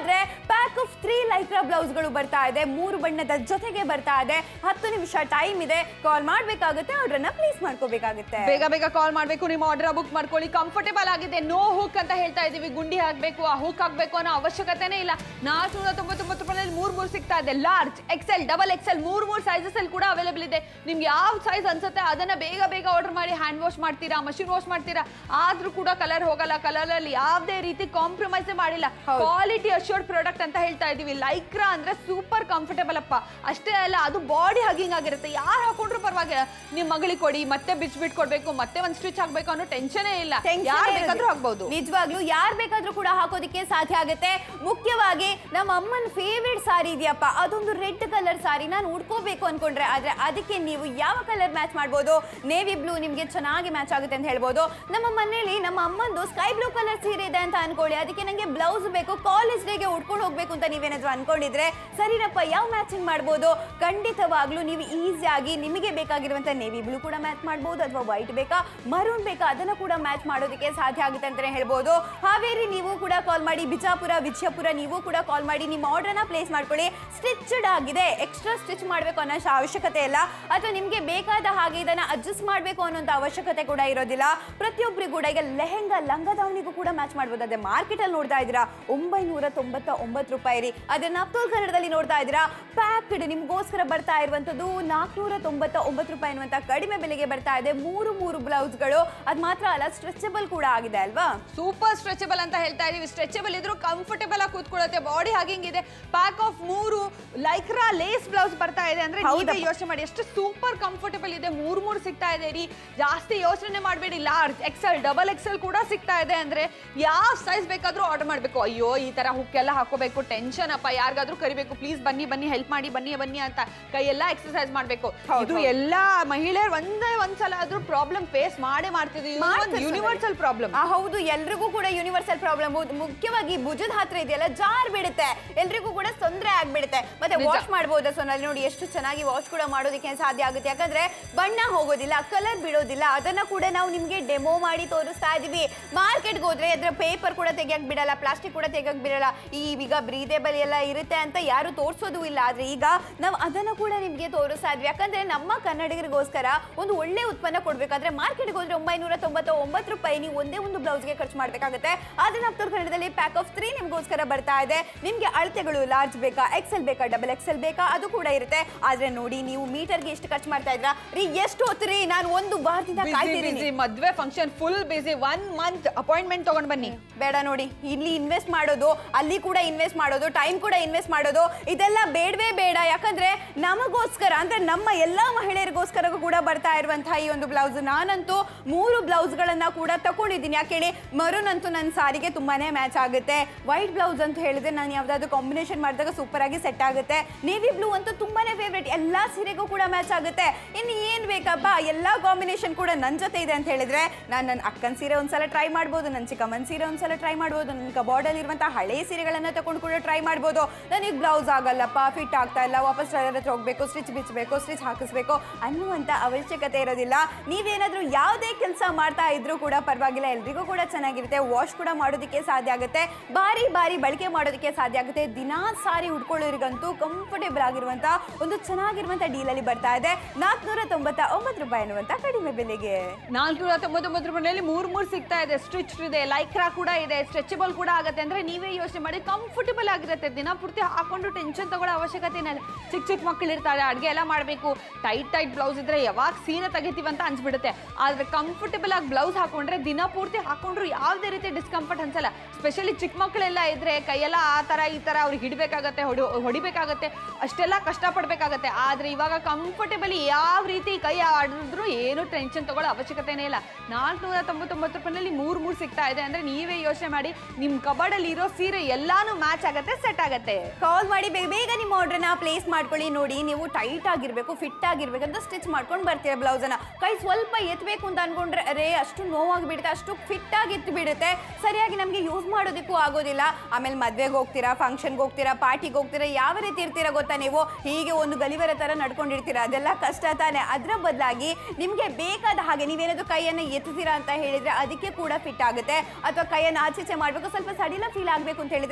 ಪ್ಯಾಕ್ ಆಫ್ ತ್ರೀ ಲೈಕ್ರಾ ಬ್ಲೌಸ್ಗಳು ಬರ್ತಾ ಇದೆ ಮೂರು ಬಣ್ಣದ ಜೊತೆಗೆ ಬರ್ತಾ ಇದೆ ಹತ್ತು ನಿಮಿಷ ಟೈಮ್ ಇದೆ ಕಾಲ್ ಮಾಡಬೇಕಾಗುತ್ತೆ ಆರ್ಡ್ರನ್ನ ಪ್ಲೇಸ್ ಮಾಡ್ಕೋಬೇಕಾಗುತ್ತೆ ಬೇಗ ಬೇಗ ಕಾಲ್ ಮಾಡಬೇಕು ನಿಮ್ಮ ಆರ್ಡರ್ ಬುಕ್ ಮಾಡ್ಕೊಳ್ಳಿ ಕಂಫರ್ಟೇಬಲ್ ಆಗಿದೆ ನೋ ಹುಕ್ ಅಂತ ಹೇಳ್ತಾ ಇದೀವಿ ಗುಂಡಿ ಹಾಕಬೇಕು ಆ ಹುಕ್ ಹಾಕಬೇಕು ಅನ್ನೋ ಅವಶ್ಯಕತೆನೇ ಇಲ್ಲ ನಾಲ್ಕುನೂರ ತೊಂಬತ್ತೊಂಬತ್ತು ರೂಪಾಯಲ್ಲಿ ಮೂರು ಮೂರು ಸಿಗ್ತಾ ಇದೆ ಲಾರ್ಜ್ ಎಕ್ಸೆಲ್ ಡಬಲ್ ಎಕ್ಸೆಲ್ ಮೂರು ಮೂರು ಸೈಜಸ್ ಅಲ್ಲಿ ಕೂಡ ಅವೈಲೇಬಲ್ ಇದೆ ನಿಮ್ಗೆ ಯಾವ ಸೈಜ್ ಅನ್ಸುತ್ತೆ ಅದನ್ನ ಬೇಗ ಬೇಗ ಆರ್ಡರ್ ಮಾಡಿ ಹ್ಯಾಂಡ್ ವಾಶ್ ಮಾಡ್ತೀರಾ ಮಷಿನ್ ವಾಶ್ ಮಾಡ್ತೀರಾ ಆದ್ರೂ ಕೂಡ ಕಲರ್ ಹೋಗಲ್ಲ ಕಲರ್ ಅಲ್ಲಿ ಯಾವುದೇ ರೀತಿ ಕಾಂಪ್ರಮೈಸ್ ಮಾಡಿಲ್ಲ ಹೌದು. ಕ್ವಾಲಿಟಿ ಅಶ್ಯೂರ್ಡ್ ಪ್ರಾಡಕ್ಟ್ ಅಂತ ಹೇಳ್ತಾ ಇದೀವಿ ಲೈಕ್ರಾ ಅಂದ್ರೆ ಸೂಪರ್ ಕಂಫರ್ಟೇಬಲ್ ಅಪ್ಪ ಅಷ್ಟೇ ಅಲ್ಲ ಅದು ಬಾಡಿ ಹಗಿಂಗ್ ಆಗಿರುತ್ತೆ ಯಾರು ಹಾಕೊಂಡ್ರು ಪರವಾಗಿಲ್ಲ ನಿಮ್ ಮಗಳಿಗೆ ಕೊಡಿ ಮತ್ತೆ ಬಿಚ್ ಬಿಟ್ ಕೊಡ್ಬೇಕು ಮತ್ತೆ ಒಂದ್ ಸ್ಟಿಚ್ ಹಾಕ್ಬೇಕು ಅನ್ನೋ ಟೆನ್ಷನೇ ಇಲ್ಲ Tension ಯಾರು ಏ ಬೇಕಾದ್ರೂ ಇರೋದಿಲ್ಲ. ಹಾಕ್ಬಹುದು ನಿಜವಾಗ್ಲೂ ಯಾರ್ ಬೇಕಾದ್ರೂ ಕೂಡ ಹಾಕೋದಿಕ್ಕೆ ಸಾಧ್ಯ ಆಗುತ್ತೆ ಮುಖ್ಯವಾಗಿ ನಮ್ಮ ಅಮ್ಮನ ಫೇವ್ರೆಟ್ ಸಾರಿ ಇದೆಯಪ್ಪ ಅದೊಂದು ರೆಡ್ ಕಲರ್ ಸಾರಿ ನಾನು ಉಡ್ಕೋಬೇಕು ಅನ್ಕೊಂಡ್ರೆ ಆದ್ರೆ ಅದಕ್ಕೆ ನೀವು ಯಾವ ಕಲರ್ ಮ್ಯಾಚ್ ಮಾಡ್ಬೋದು ನೇವಿ ಬ್ಲೂ ನಿಮ್ಗೆ ಚೆನ್ನಾಗಿ ಮ್ಯಾಚ್ ಆಗುತ್ತೆ ಅಂತ ಹೇಳ್ಬೋದು ನಮ್ಮ ಮನೇಲಿ ನಮ್ಮ ಅಮ್ಮಂದು ಸ್ಕೈ ಬ್ಲೂ ಕಲರ್ ಸೀರೆ ಇದೆ ಅಂತ ಅನ್ಕೊಳ್ಳಿ ಅದಕ್ಕೆ ನಂಗೆ ಬ್ಲೌಸ್ ಬೇಕು ಕಾಲೇಜ್ ಡೇಗೆ ಉಟ್ಕೊಂಡು ಹೋಗ್ಬೇಕು ಅಂತ ನೀವೇನಾದ್ರೂ ಅನ್ಕೊಂಡಿದ್ರೆ ಸರಿನಪ್ಪ ಯಾವ ಮ್ಯಾಚಿಂಗ್ ಮಾಡ್ಬೋದು ಖಂಡಿತವಾಗ್ಲೂ ನೀವು ಈಸಿಯಾಗಿ ನಿಮಗೆ ಬೇಕಾಗಿರುವಂತ ನೇವಿ ಬ್ಲೂ ಕೂಡ ಮ್ಯಾಚ್ ಮಾಡ್ಬೋದು ಅಥವಾ ವೈಟ್ ಬೇಕಾ ಮರೂನ್ ಬೇಕಾ ಅದನ್ನ ಕೂಡ ಮ್ಯಾಚ್ ಮಾಡೋದಕ್ಕೆ ಸಾಧ್ಯ ಆಗುತ್ತೆ ಅಂತಾನೆ ಹೇಳ್ಬೋದು ಹಾವೇರಿ ನೀವು ಕೂಡ ಕಾಲ್ ಮಾಡಿ ಬಿಜಾಪುರ ವಿಜಯಪುರ ನೀವು ಕೂಡ ಕಾಲ್ ಮಾಡಿ ನಿಮ್ಮ ಆರ್ಡರ್ನ ಪ್ಲೇಸ್ ಮಾಡ್ಕೊಳ್ಳಿ ಸ್ಟಿಚ್ಡ್ ಆಗಿದೆ ಎಕ್ಸ್ಟ್ರಾ ಸ್ಟಿಚ್ ಮಾಡಬೇಕು ಅನ್ನೋ ಶ- ಅವಶ್ಯಕತೆ ಇಲ್ಲ ಅಥವಾ ನಿಮಗೆ ಬೇಕಾದ ಹಾಗೆ ಇದನ್ನ ಅಡ್ಜಸ್ಟ್ ಮಾಡಬೇಕು ಅನ್ನೋಂಥ ಅವಶ್ಯಕತೆ ಕೂಡ ಇರೋದಿಲ್ಲ ಪ್ರತಿಯೊಬ್ಬರಿಗೂ ಕೂಡ ಈಗ ಲೆಹೆಂಗಾ ಲಂಗದಾವಣಿಗೂ ಕೂಡ ಮ್ಯಾಚ್ ಮಾಡ್ಬೋದು ಅದೇ ಮಾರ್ಕೆಟ್ ಅಲ್ಲಿ ನೋಡ್ತಾ ಇದ್ದೀರಾ ಒಂಬೈನೂರ ತೊಂಬತ್ತ ಒಂಬತ್ತು ರೂಪಾಯಿ ರೀ ಅದನ್ನ ಅಪ್ತೋಲ್ ಕನ್ನಡದಲ್ಲಿ ನೋಡ್ತಾ ಇದ್ದೀರಾ ಪ್ಯಾಕ್ಡ್ ನಿಮ್ಗೋಸ್ಕರ ಬರ್ತಾ ಇರುವಂತದ್ದು ನಾಲ್ಕುನೂರ ತೊಂಬತ್ತ ಒಂಬತ್ತು ರೂಪಾಯಿ ಅನ್ನುವಂತ ಕಡಿಮೆ ಬೆಲೆಗೆ ಬರ್ತಾ ಇದೆ ಮೂರು ಮೂರು ಬ್ಲೌಸ್ಗಳು ಅದ್ ಮಾತ್ರ ಅಲ್ಲ ಸ್ಟ್ರೆಚಬಲ್ ಕೂಡ ಆಗಿದೆ ಅಲ್ವಾ ಸೂಪರ್ ಸ್ಟ್ರೆಚಬಲ್ ಅಂತ ಹೇಳ್ತಾ ಇದೀವಿ ಸ್ಟ್ರೆಚಬಲ್ ಇದ್ರು ಕಂಫರ್ಟೇಬಲ್ ಆಗಿ ಕೂತ್ಕೊಳ್ಳುತ್ತೆ ಬಾಡಿ ಹಾಗಿಂಗ್ ಇದೆ ಪ್ಯಾಕ್ ಆಫ್ ಮೂರು ಲೈಕ್ರಾ ಲೇಸ್ ಬ್ಲೌಸ್ ಬರ್ತಾ ಇದೆ ಅಂದ್ರೆ ನೀವೇ ಹೌದಪ್ಪ. ಯೋಚನೆ ಮಾಡಿ ಎಷ್ಟು ಸೂಪರ್ ಕಂಫರ್ಟೇಬಲ್ ಇದೆ ಮೂರ್ ಮೂರು ಸಿಗ್ತಾ ಇದೆ ರೀ ಜಾಸ್ತಿ ಯೋಚನೆ ಮಾಡಬೇಡಿ ಲಾರ್ಜ್ ಎಕ್ಸೆಲ್ ಡಬಲ್ ಎಕ್ಸೆಲ್ ಕೂಡ ಸಿಗ್ತಾ ಇದೆ ಅಂದ್ರೆ ಯಾವ ಸೈಜ್ ಬೇಕಾದ್ರೂ ಆರ್ಡರ್ ಮಾಡಬೇಕು ಅಯ್ಯೋ ಈ ತರ ಹುಕ್ಕೆಲ್ಲ ಹಾಕೋಬೇಕು ಟೆನ್ಷನ್ ಅಪ್ಪ ಯಾರಿಗಾದ್ರೂ ಕರಿಬೇಕು ಪ್ಲೀಸ್ ಬನ್ನಿ ಬನ್ನಿ ಹೆಲ್ಪ್ ಮಾಡಿ ಬನ್ನಿ ಬನ್ನಿ ಅಂತ ಕೈಯೆಲ್ಲ ಎಕ್ಸರ್ಸೈಸ್ ಮಾಡಬೇಕು ಹೌದು, ಇದು ಹೌದು. ಎಲ್ಲಾ ಮಹಿಳೆಯರು ಒಂದೇ ಒಂದ್ಸಲ ಆದ್ರೂ ಪ್ರಾಬ್ಲಮ್ ಫೇಸ್ ಮಾಡೇ ಮಾಡ್ತಿದ್ವಿ ಮಾಡ್ತಾರೆ ಸರ್. ಯೂನಿವರ್ಸಲ್ ಪ್ರಾಬ್ಲಮ್ ಆ, ಹೌದು ಎಲ್ರಿಗೂ ಕೂಡ ಯೂನಿವರ್ಸಲ್ ಪ್ರಾಬ್ಲಮ್ ಮುಖ್ಯವಾಗಿ ಭುಜದ ಹತ್ರ ಇದೆಯಲ್ಲ ಜಾರ್ ಬಿಡುತ್ತೆ ಎಲ್ರಿಗೂ ಕೂಡ ತೊಂದರೆ ಆಗ್ಬಿಡುತ್ತೆ ಮತ್ತೆ ನಿಜ. ವಾಶ್ ಮಾಡ್ಬೋದಾ ಸೋನಲ್ಲಿ ನೋಡಿ ಎಷ್ಟು ಚೆನ್ನಾಗಿ ವಾಶ್ ಕೂಡ ಮಾಡೋದಕ್ಕೆ ಸಾಧ್ಯ ಆಗುತ್ತೆ ಯಾಕಂದ್ರೆ ಬಣ್ಣ ಹೋಗೋದಿಲ್ಲ ಕಲರ್ ಬಿಡೋದಿಲ್ಲ ಅದನ್ನ ಕೂಡ ನಾವು ನಿಮ್ಗೆ ಡೆಮೋ ಮಾಡಿ ತೋರಿಸ್ತಾ ಇದೀವಿ ಮಾರ್ಕೆಟ್ಗೆ ಹೋದ್ರೆ ಅದ್ರ ಪೇಪರ್ ಕೂಡ ತೆಗಿಯಕ್ ಬಿಡಲ್ಲ ಪ್ಲಾಸ್ಟಿಕ್ ಕೂಡ ತೆಗಿಯಕ್ ಬಿಡಲ್ಲ ಈ ಈಗ ಬ್ರೀದೇಬಲ್ ಎಲ್ಲ ಇರುತ್ತೆ ಅಂತ ಯಾರು ತೋರಿಸೋದು ಇಲ್ಲ ಆದ್ರೆ ಈಗ ನಾವು ಅದನ್ನ ಕೂಡ ನಿಮ್ಗೆ ತೋರಿಸ್ತಾ ಇದ್ವಿ ಯಾಕಂದ್ರೆ ನಮ್ಮ ಕನ್ನಡಿಗರಿಗೋಸ್ಕರ ಒಂದು ಒಳ್ಳೆ ಉತ್ಪನ್ನ ಕೊಡ್ಬೇಕಾದ್ರೆ ಮಾರ್ಕೆಟ್ಗೆ ಹೋದ್ರೆ ಒಂಬೈನೂರ ತೊಂಬತ್ತ ಒಂಬತ್ತು ರೂಪಾಯಿ ನೀವು ಒಂದೇ ಒಂದು ಬ್ಲೌಸ್ಗೆ ಖರ್ಚು ಮಾಡಬೇಕಾಗುತ್ತೆ ಆದ್ರೆ ನಮ್ಮ ಕನ್ನಡದಲ್ಲಿ ಪ್ಯಾಕ್ ಆಫ್ ತ್ರೀ ನಿಮ್ಗೋಸ್ಕರ ಬರ್ತಾ ಇದೆ ನಿಮ್ಗೆ ಅಳತೆಗಳು ಲಾರ್ಜ್ ಬೇಕಾ ಎಕ್ಸೆಲ್ ಬೇಕಾ ಡಬಲ್ ಎಕ್ಸೆಲ್ ಬೇಕಾ ಅದು ಕೂಡ ಇರುತ್ತೆ ಆದ್ರೆ ನೋಡಿ ನೀವು ಮೀಟರ್ಗೆ ಎಷ್ಟು ಖರ್ಚು ಮಾಡ್ತಾ ಇದ್ರಾ ರೀ ಎಷ್ಟು ಹೊತ್ತು ರೀ ನಾನು ಒಂದು ವಾರದಿಂದ ಕಾಯ್ತಿದ್ದೀನಿ ಬಿಸಿ ಮದ್ವೆ function full busy one month appointment ತಗೊಂಡ್ ಬನ್ನಿ ಬೇಡ ನೋಡಿ ಇಲ್ಲಿ ಇನ್ವೆಸ್ಟ್ ಮಾಡೋದು ಅಲ್ಲಿ ಕೂಡ ಇನ್ವೆಸ್ಟ್ ಮಾಡೋದು ಟೈಮ್ ಕೂಡ ಇನ್ವೆಸ್ಟ್ ಮಾಡೋದು ಇದೆಲ್ಲ ಬೇಡವೇ ಬೇಡ ಯಾಕಂದ್ರೆ ನಮಗೋಸ್ಕರ ಅಂದ್ರೆ ನಮ್ಮ ಎಲ್ಲಾ ಮಹಿಳೆಯರಿಗೋಸ್ಕರ ಕೂಡ ಬರ್ತಾ ಇರುವಂತಹ ಈ ಒಂದು ಬ್ಲೌಸ್ ನಾನಂತೂ ಮೂರು ಬ್ಲೌಸ್ಗಳನ್ನ ಕೂಡ ತಗೊಂಡಿದ್ದೀನಿ ಯಾಕೆ ಹೇಳಿ ಮರೂನ್ ಅಂತೂ ನನ್ನ ಸಾರಿಗೆ ತುಂಬಾನೇ ಮ್ಯಾಚ್ ಆಗುತ್ತೆ ವೈಟ್ ಬ್ಲೌಸ್ ಅಂತ ಹೇಳಿದ್ರೆ ನಾನು ಯಾವ್ದಾದ್ರು ಕಾಂಬಿನೇಷನ್ ಮಾಡಿದಾಗ ಸೂಪರ್ ಆಗಿ ಸೆಟ್ ಆಗುತ್ತೆ ನೇವಿ ಬ್ಲೂ ಅಂತೂ ತುಂಬಾನೇ ಫೇವ್ರೇಟ್ ಎಲ್ಲಾ ಸೀರೆಗೂ ಕೂಡ ಮ್ಯಾಚ್ ಆಗುತ್ತೆ ಇನ್ನು ಏನ್ ಬೇಕಪ್ಪ ಎಲ್ಲಾ ಕಾಂಬಿನೇಷನ್ ಕೂಡ ನನ್ನ ಜೊತೆ ಇದೆ ಅಂತ ಹೇಳಿದ್ರೆ ನಾನು ನನ್ನ ಅಕ್ಕನ ಸೀರೆ ಒಂದ್ಸಲ ಟ್ರೈ ಮಾಡ್ಬೋದು ನನ್ನ ಚಿಕ್ಕಮ್ಮನ ಸೀರೆ ಒಂದ್ಸಲ ಟ್ರೈ ಮಾಡ್ಬೋದು ನನ್ನ ಕಬೋರ್ಡಲ್ಲಿ ಇರುವಂತಹ ಹಳೆ ಸೀರೆಗಳನ್ನ ತಗೊಂಡು ಕೂಡ ಟ್ರೈ ಮಾಡ್ಬೋದು ನನಗೆ ಬ್ಲೌಸ್ ಆಗಲ್ಲಪ್ಪ ಫಿಟ್ ಆಗ್ತಾ ಇಲ್ಲ ವಾಪಸ್ ಟೈಲರ್ ಹತ್ರ ಹೋಗ್ಬೇಕು ಸ್ಟಿಚ್ ಬಿಚ್ಚಬೇಕು ಸ್ಟಿಚ್ ಹಾಕಿಸ್ಬೇಕು ಅನ್ನುವಂಥ ಅವಶ್ಯಕತೆ ಇರೋದಿಲ್ಲ ನೀವೇನಾದ್ರೂ ಯಾವುದೇ ಕೆಲಸ ಮಾಡ್ತಾ ಇದ್ರೂ ಕೂಡ ಪರವಾಗಿಲ್ಲ ಎಲ್ರಿಗೂ ಕೂಡ ಚೆನ್ನಾಗಿರುತ್ತೆ ವಾಶ್ ಕೂಡ ಮಾಡೋದಕ್ಕೆ ಸಾಧ್ಯ ಆಗುತ್ತೆ ಬಾರಿ ಬಾರಿ ಬಳಕೆ ಮಾಡೋದಕ್ಕೆ ಸಾಧ್ಯ ಆಗುತ್ತೆ ದಿನಾ ಸಾರಿ ಉಟ್ಕೊಳ್ಳೋರಿಗಂತೂ ಕಂಫರ್ಟೇಬಲ್ ಆಗಿರುವಂತ ಒಂದು ಚೆನ್ನಾಗಿರುವಂತ ಡೀಲಲ್ಲಿ ಬರ್ತಾ ಇದೆ ನಾಲ್ಕುನೂರ ತೊಂಬತ್ತ ಒಂಬತ್ತು ರೂಪಾಯಿ ಅನ್ನುವಂತ ಕಡಿಮೆ ಬೆಲೆಗೆ ನಾಲ್ಕುನೂರ ತೊಂಬತ್ತೊಂಬತ್ತು ರೂಪಾಯಿನಲ್ಲಿ ಮೂರ್ ಮೂರ್ ಸಿಗ್ತಾ ಇದೆ ಸ್ಟಿಚ್ ಇದೆ ಲೈಕ್ರಾ ಕೂಡ ಇದೆ ಸ್ಟ್ರೆಚಬಲ್ ಕೂಡ ಆಗುತ್ತೆ ಅಂದ್ರೆ ನೀವೇ ಯೋಚನೆ ಮಾಡಿ ಕಂಫರ್ಟಬಲ್ ಆಗಿರುತ್ತೆ ದಿನ ಪೂರ್ತಿ ಹಾಕೊಂಡು ಟೆನ್ಷನ್ ತಗೊಳ್ಳೋ ಅವಶ್ಯಕತೆ ಇಲ್ಲ ಚಿಕ್ಕ ಚಿಕ್ಕ ಮಕ್ಕಳು ಇರ್ತಾರೆ ಅಡುಗೆ ಎಲ್ಲ ಮಾಡಬೇಕು ಟೈಟ್ ಟೈಟ್ ಬ್ಲೌಸ್ ಇದ್ರೆ ಯಾವಾಗ ಸೀರೆ ತೆಗಿತೀವಿ ಅಂತ ಅನ್ಸ್ಬಿಡುತ್ತೆ ಆದ್ರೆ ಕಂಫರ್ಟಬಲ್ ಆಗಿ ಬ್ಲೌಸ್ ಹಾಕೊಂಡ್ರೆ ದಿನ ಪೂರ್ತಿ ಹಾಕೊಂಡ್ರು ಯಾವುದೇ ರೀತಿ ಡಿಸ್ಕಂಫರ್ಟ್ ಅನ್ಸಲ್ಲ ಸ್ಪೆಷಲಿ ಚಿಕ್ಕ ಮಕ್ಕಳೆಲ್ಲ ಇದ್ರೆ ಕೈಯೆಲ್ಲ ಆ ತರ ಈ ತರ ಅವ್ರಿಗೆ ಹಿಡಬೇಕಾಗತ್ತೆ ಹೊಡಿ ಹೊಡಿಬೇಕಾಗತ್ತೆ ಅಷ್ಟೆಲ್ಲ ಕಷ್ಟಪಡ್ಬೇಕಾಗತ್ತೆ ಆದ್ರೆ ಇವಾಗ ಕಂಫರ್ಟೇಬಲಿ ಯಾವ ರೀತಿ ಕೈ ಆಡಿದ್ರು ಏನು ಟೆನ್ಷನ್ ತಗೊಳ್ಳೋ ಅವಶ್ಯಕತೆನೇ ಇಲ್ಲ ನಾಲ್ಕುನೂರ ತೊಂಬತ್ತೊಂಬತ್ತು ರೂಪಾಯಿನಲ್ಲಿ ಮೂರ್ ಮೂರ್ ಸಿಗ್ತಾ ಇದೆ ಅಂದ್ರೆ ನೀವೇ ಯೋಚನೆ ಮಾಡಿ ನಿಮ್ ಕಬಾಡಲ್ಲಿ ಇರೋ ಸೀರೆ ಎಲ್ಲಾನು ಮ್ಯಾಚ್ ಆಗತ್ತೆ ಸೆಟ್ ಆಗತ್ತೆ ಕಾಲ್ ಮಾಡಿ ಬೇಗ ಬೇಗ ನಿಮ್ಮ ಆರ್ಡ್ರನ್ನ ಪ್ಲೇಸ್ ಮಾಡ್ಕೊಳ್ಳಿ ನೋಡಿ ನೀವು ಟೈಟ್ ಆಗಿರ್ಬೇಕು ಫಿಟ್ ಆಗಿರ್ಬೇಕು ಅಂತ ಸ್ಟಿಚ್ ಮಾಡ್ಕೊಂಡು ಬರ್ತೀರಾ ಬ್ಲೌಸನ್ನ ಕೈ ಸ್ವಲ್ಪ ಎತ್ತಬೇಕು ಅಂತ ಅನ್ಕೊಂಡ್ರೆ ಅರೇ ಅಷ್ಟು ನೋವಾಗಿಬಿಡುತ್ತೆ ಅಷ್ಟು ಫಿಟ್ ಆಗಿ ಎತ್ತು ಬಿಡುತ್ತೆ ಸರಿಯಾಗಿ ನಮಗೆ ಯೂಸ್ ಮಾಡೋದಕ್ಕೂ ಆಗೋದಿಲ್ಲ ಆಮೇಲೆ ಮದ್ವೆಗೆ ಹೋಗ್ತೀರಾ ಫಂಕ್ಷನ್ಗೆ ಹೋಗ್ತೀರಾ ಪಾರ್ಟಿಗೆ ಹೋಗ್ತೀರಾ ಯಾವ ರೀತಿ ಇರ್ತೀರಾ ಗೊತ್ತಾ ನೀವು ಹೀಗೆ ಒಂದು ಗಲಿವರ ಥರ ನಡ್ಕೊಂಡಿರ್ತೀರಾ ಅದೆಲ್ಲ ಕಷ್ಟ ತಾನೆ ಅದರ ಬದಲಾಗಿ ನಿಮಗೆ ಬೇಕಾದ ಹಾಗೆ ನೀವೇನಾದ್ರು ಕೈಯನ್ನು ಎತ್ತೀರಾ ಅಂತ ಹೇಳಿದ್ರೆ ಅದಕ್ಕೆ ಕೂಡ ಫಿಟ್ ಆಗುತ್ತೆ ಅಥವಾ ಕೈಯನ್ನು ಆಚೀಚೆ ಮಾಡಬೇಕು ಸ್ವಲ್ಪ ಸಡಿಲ ಫೀಲ್ ಆಗಬೇಕು ಅಂತ ಹೇಳಿದ್ರೆ ಫಿಟ್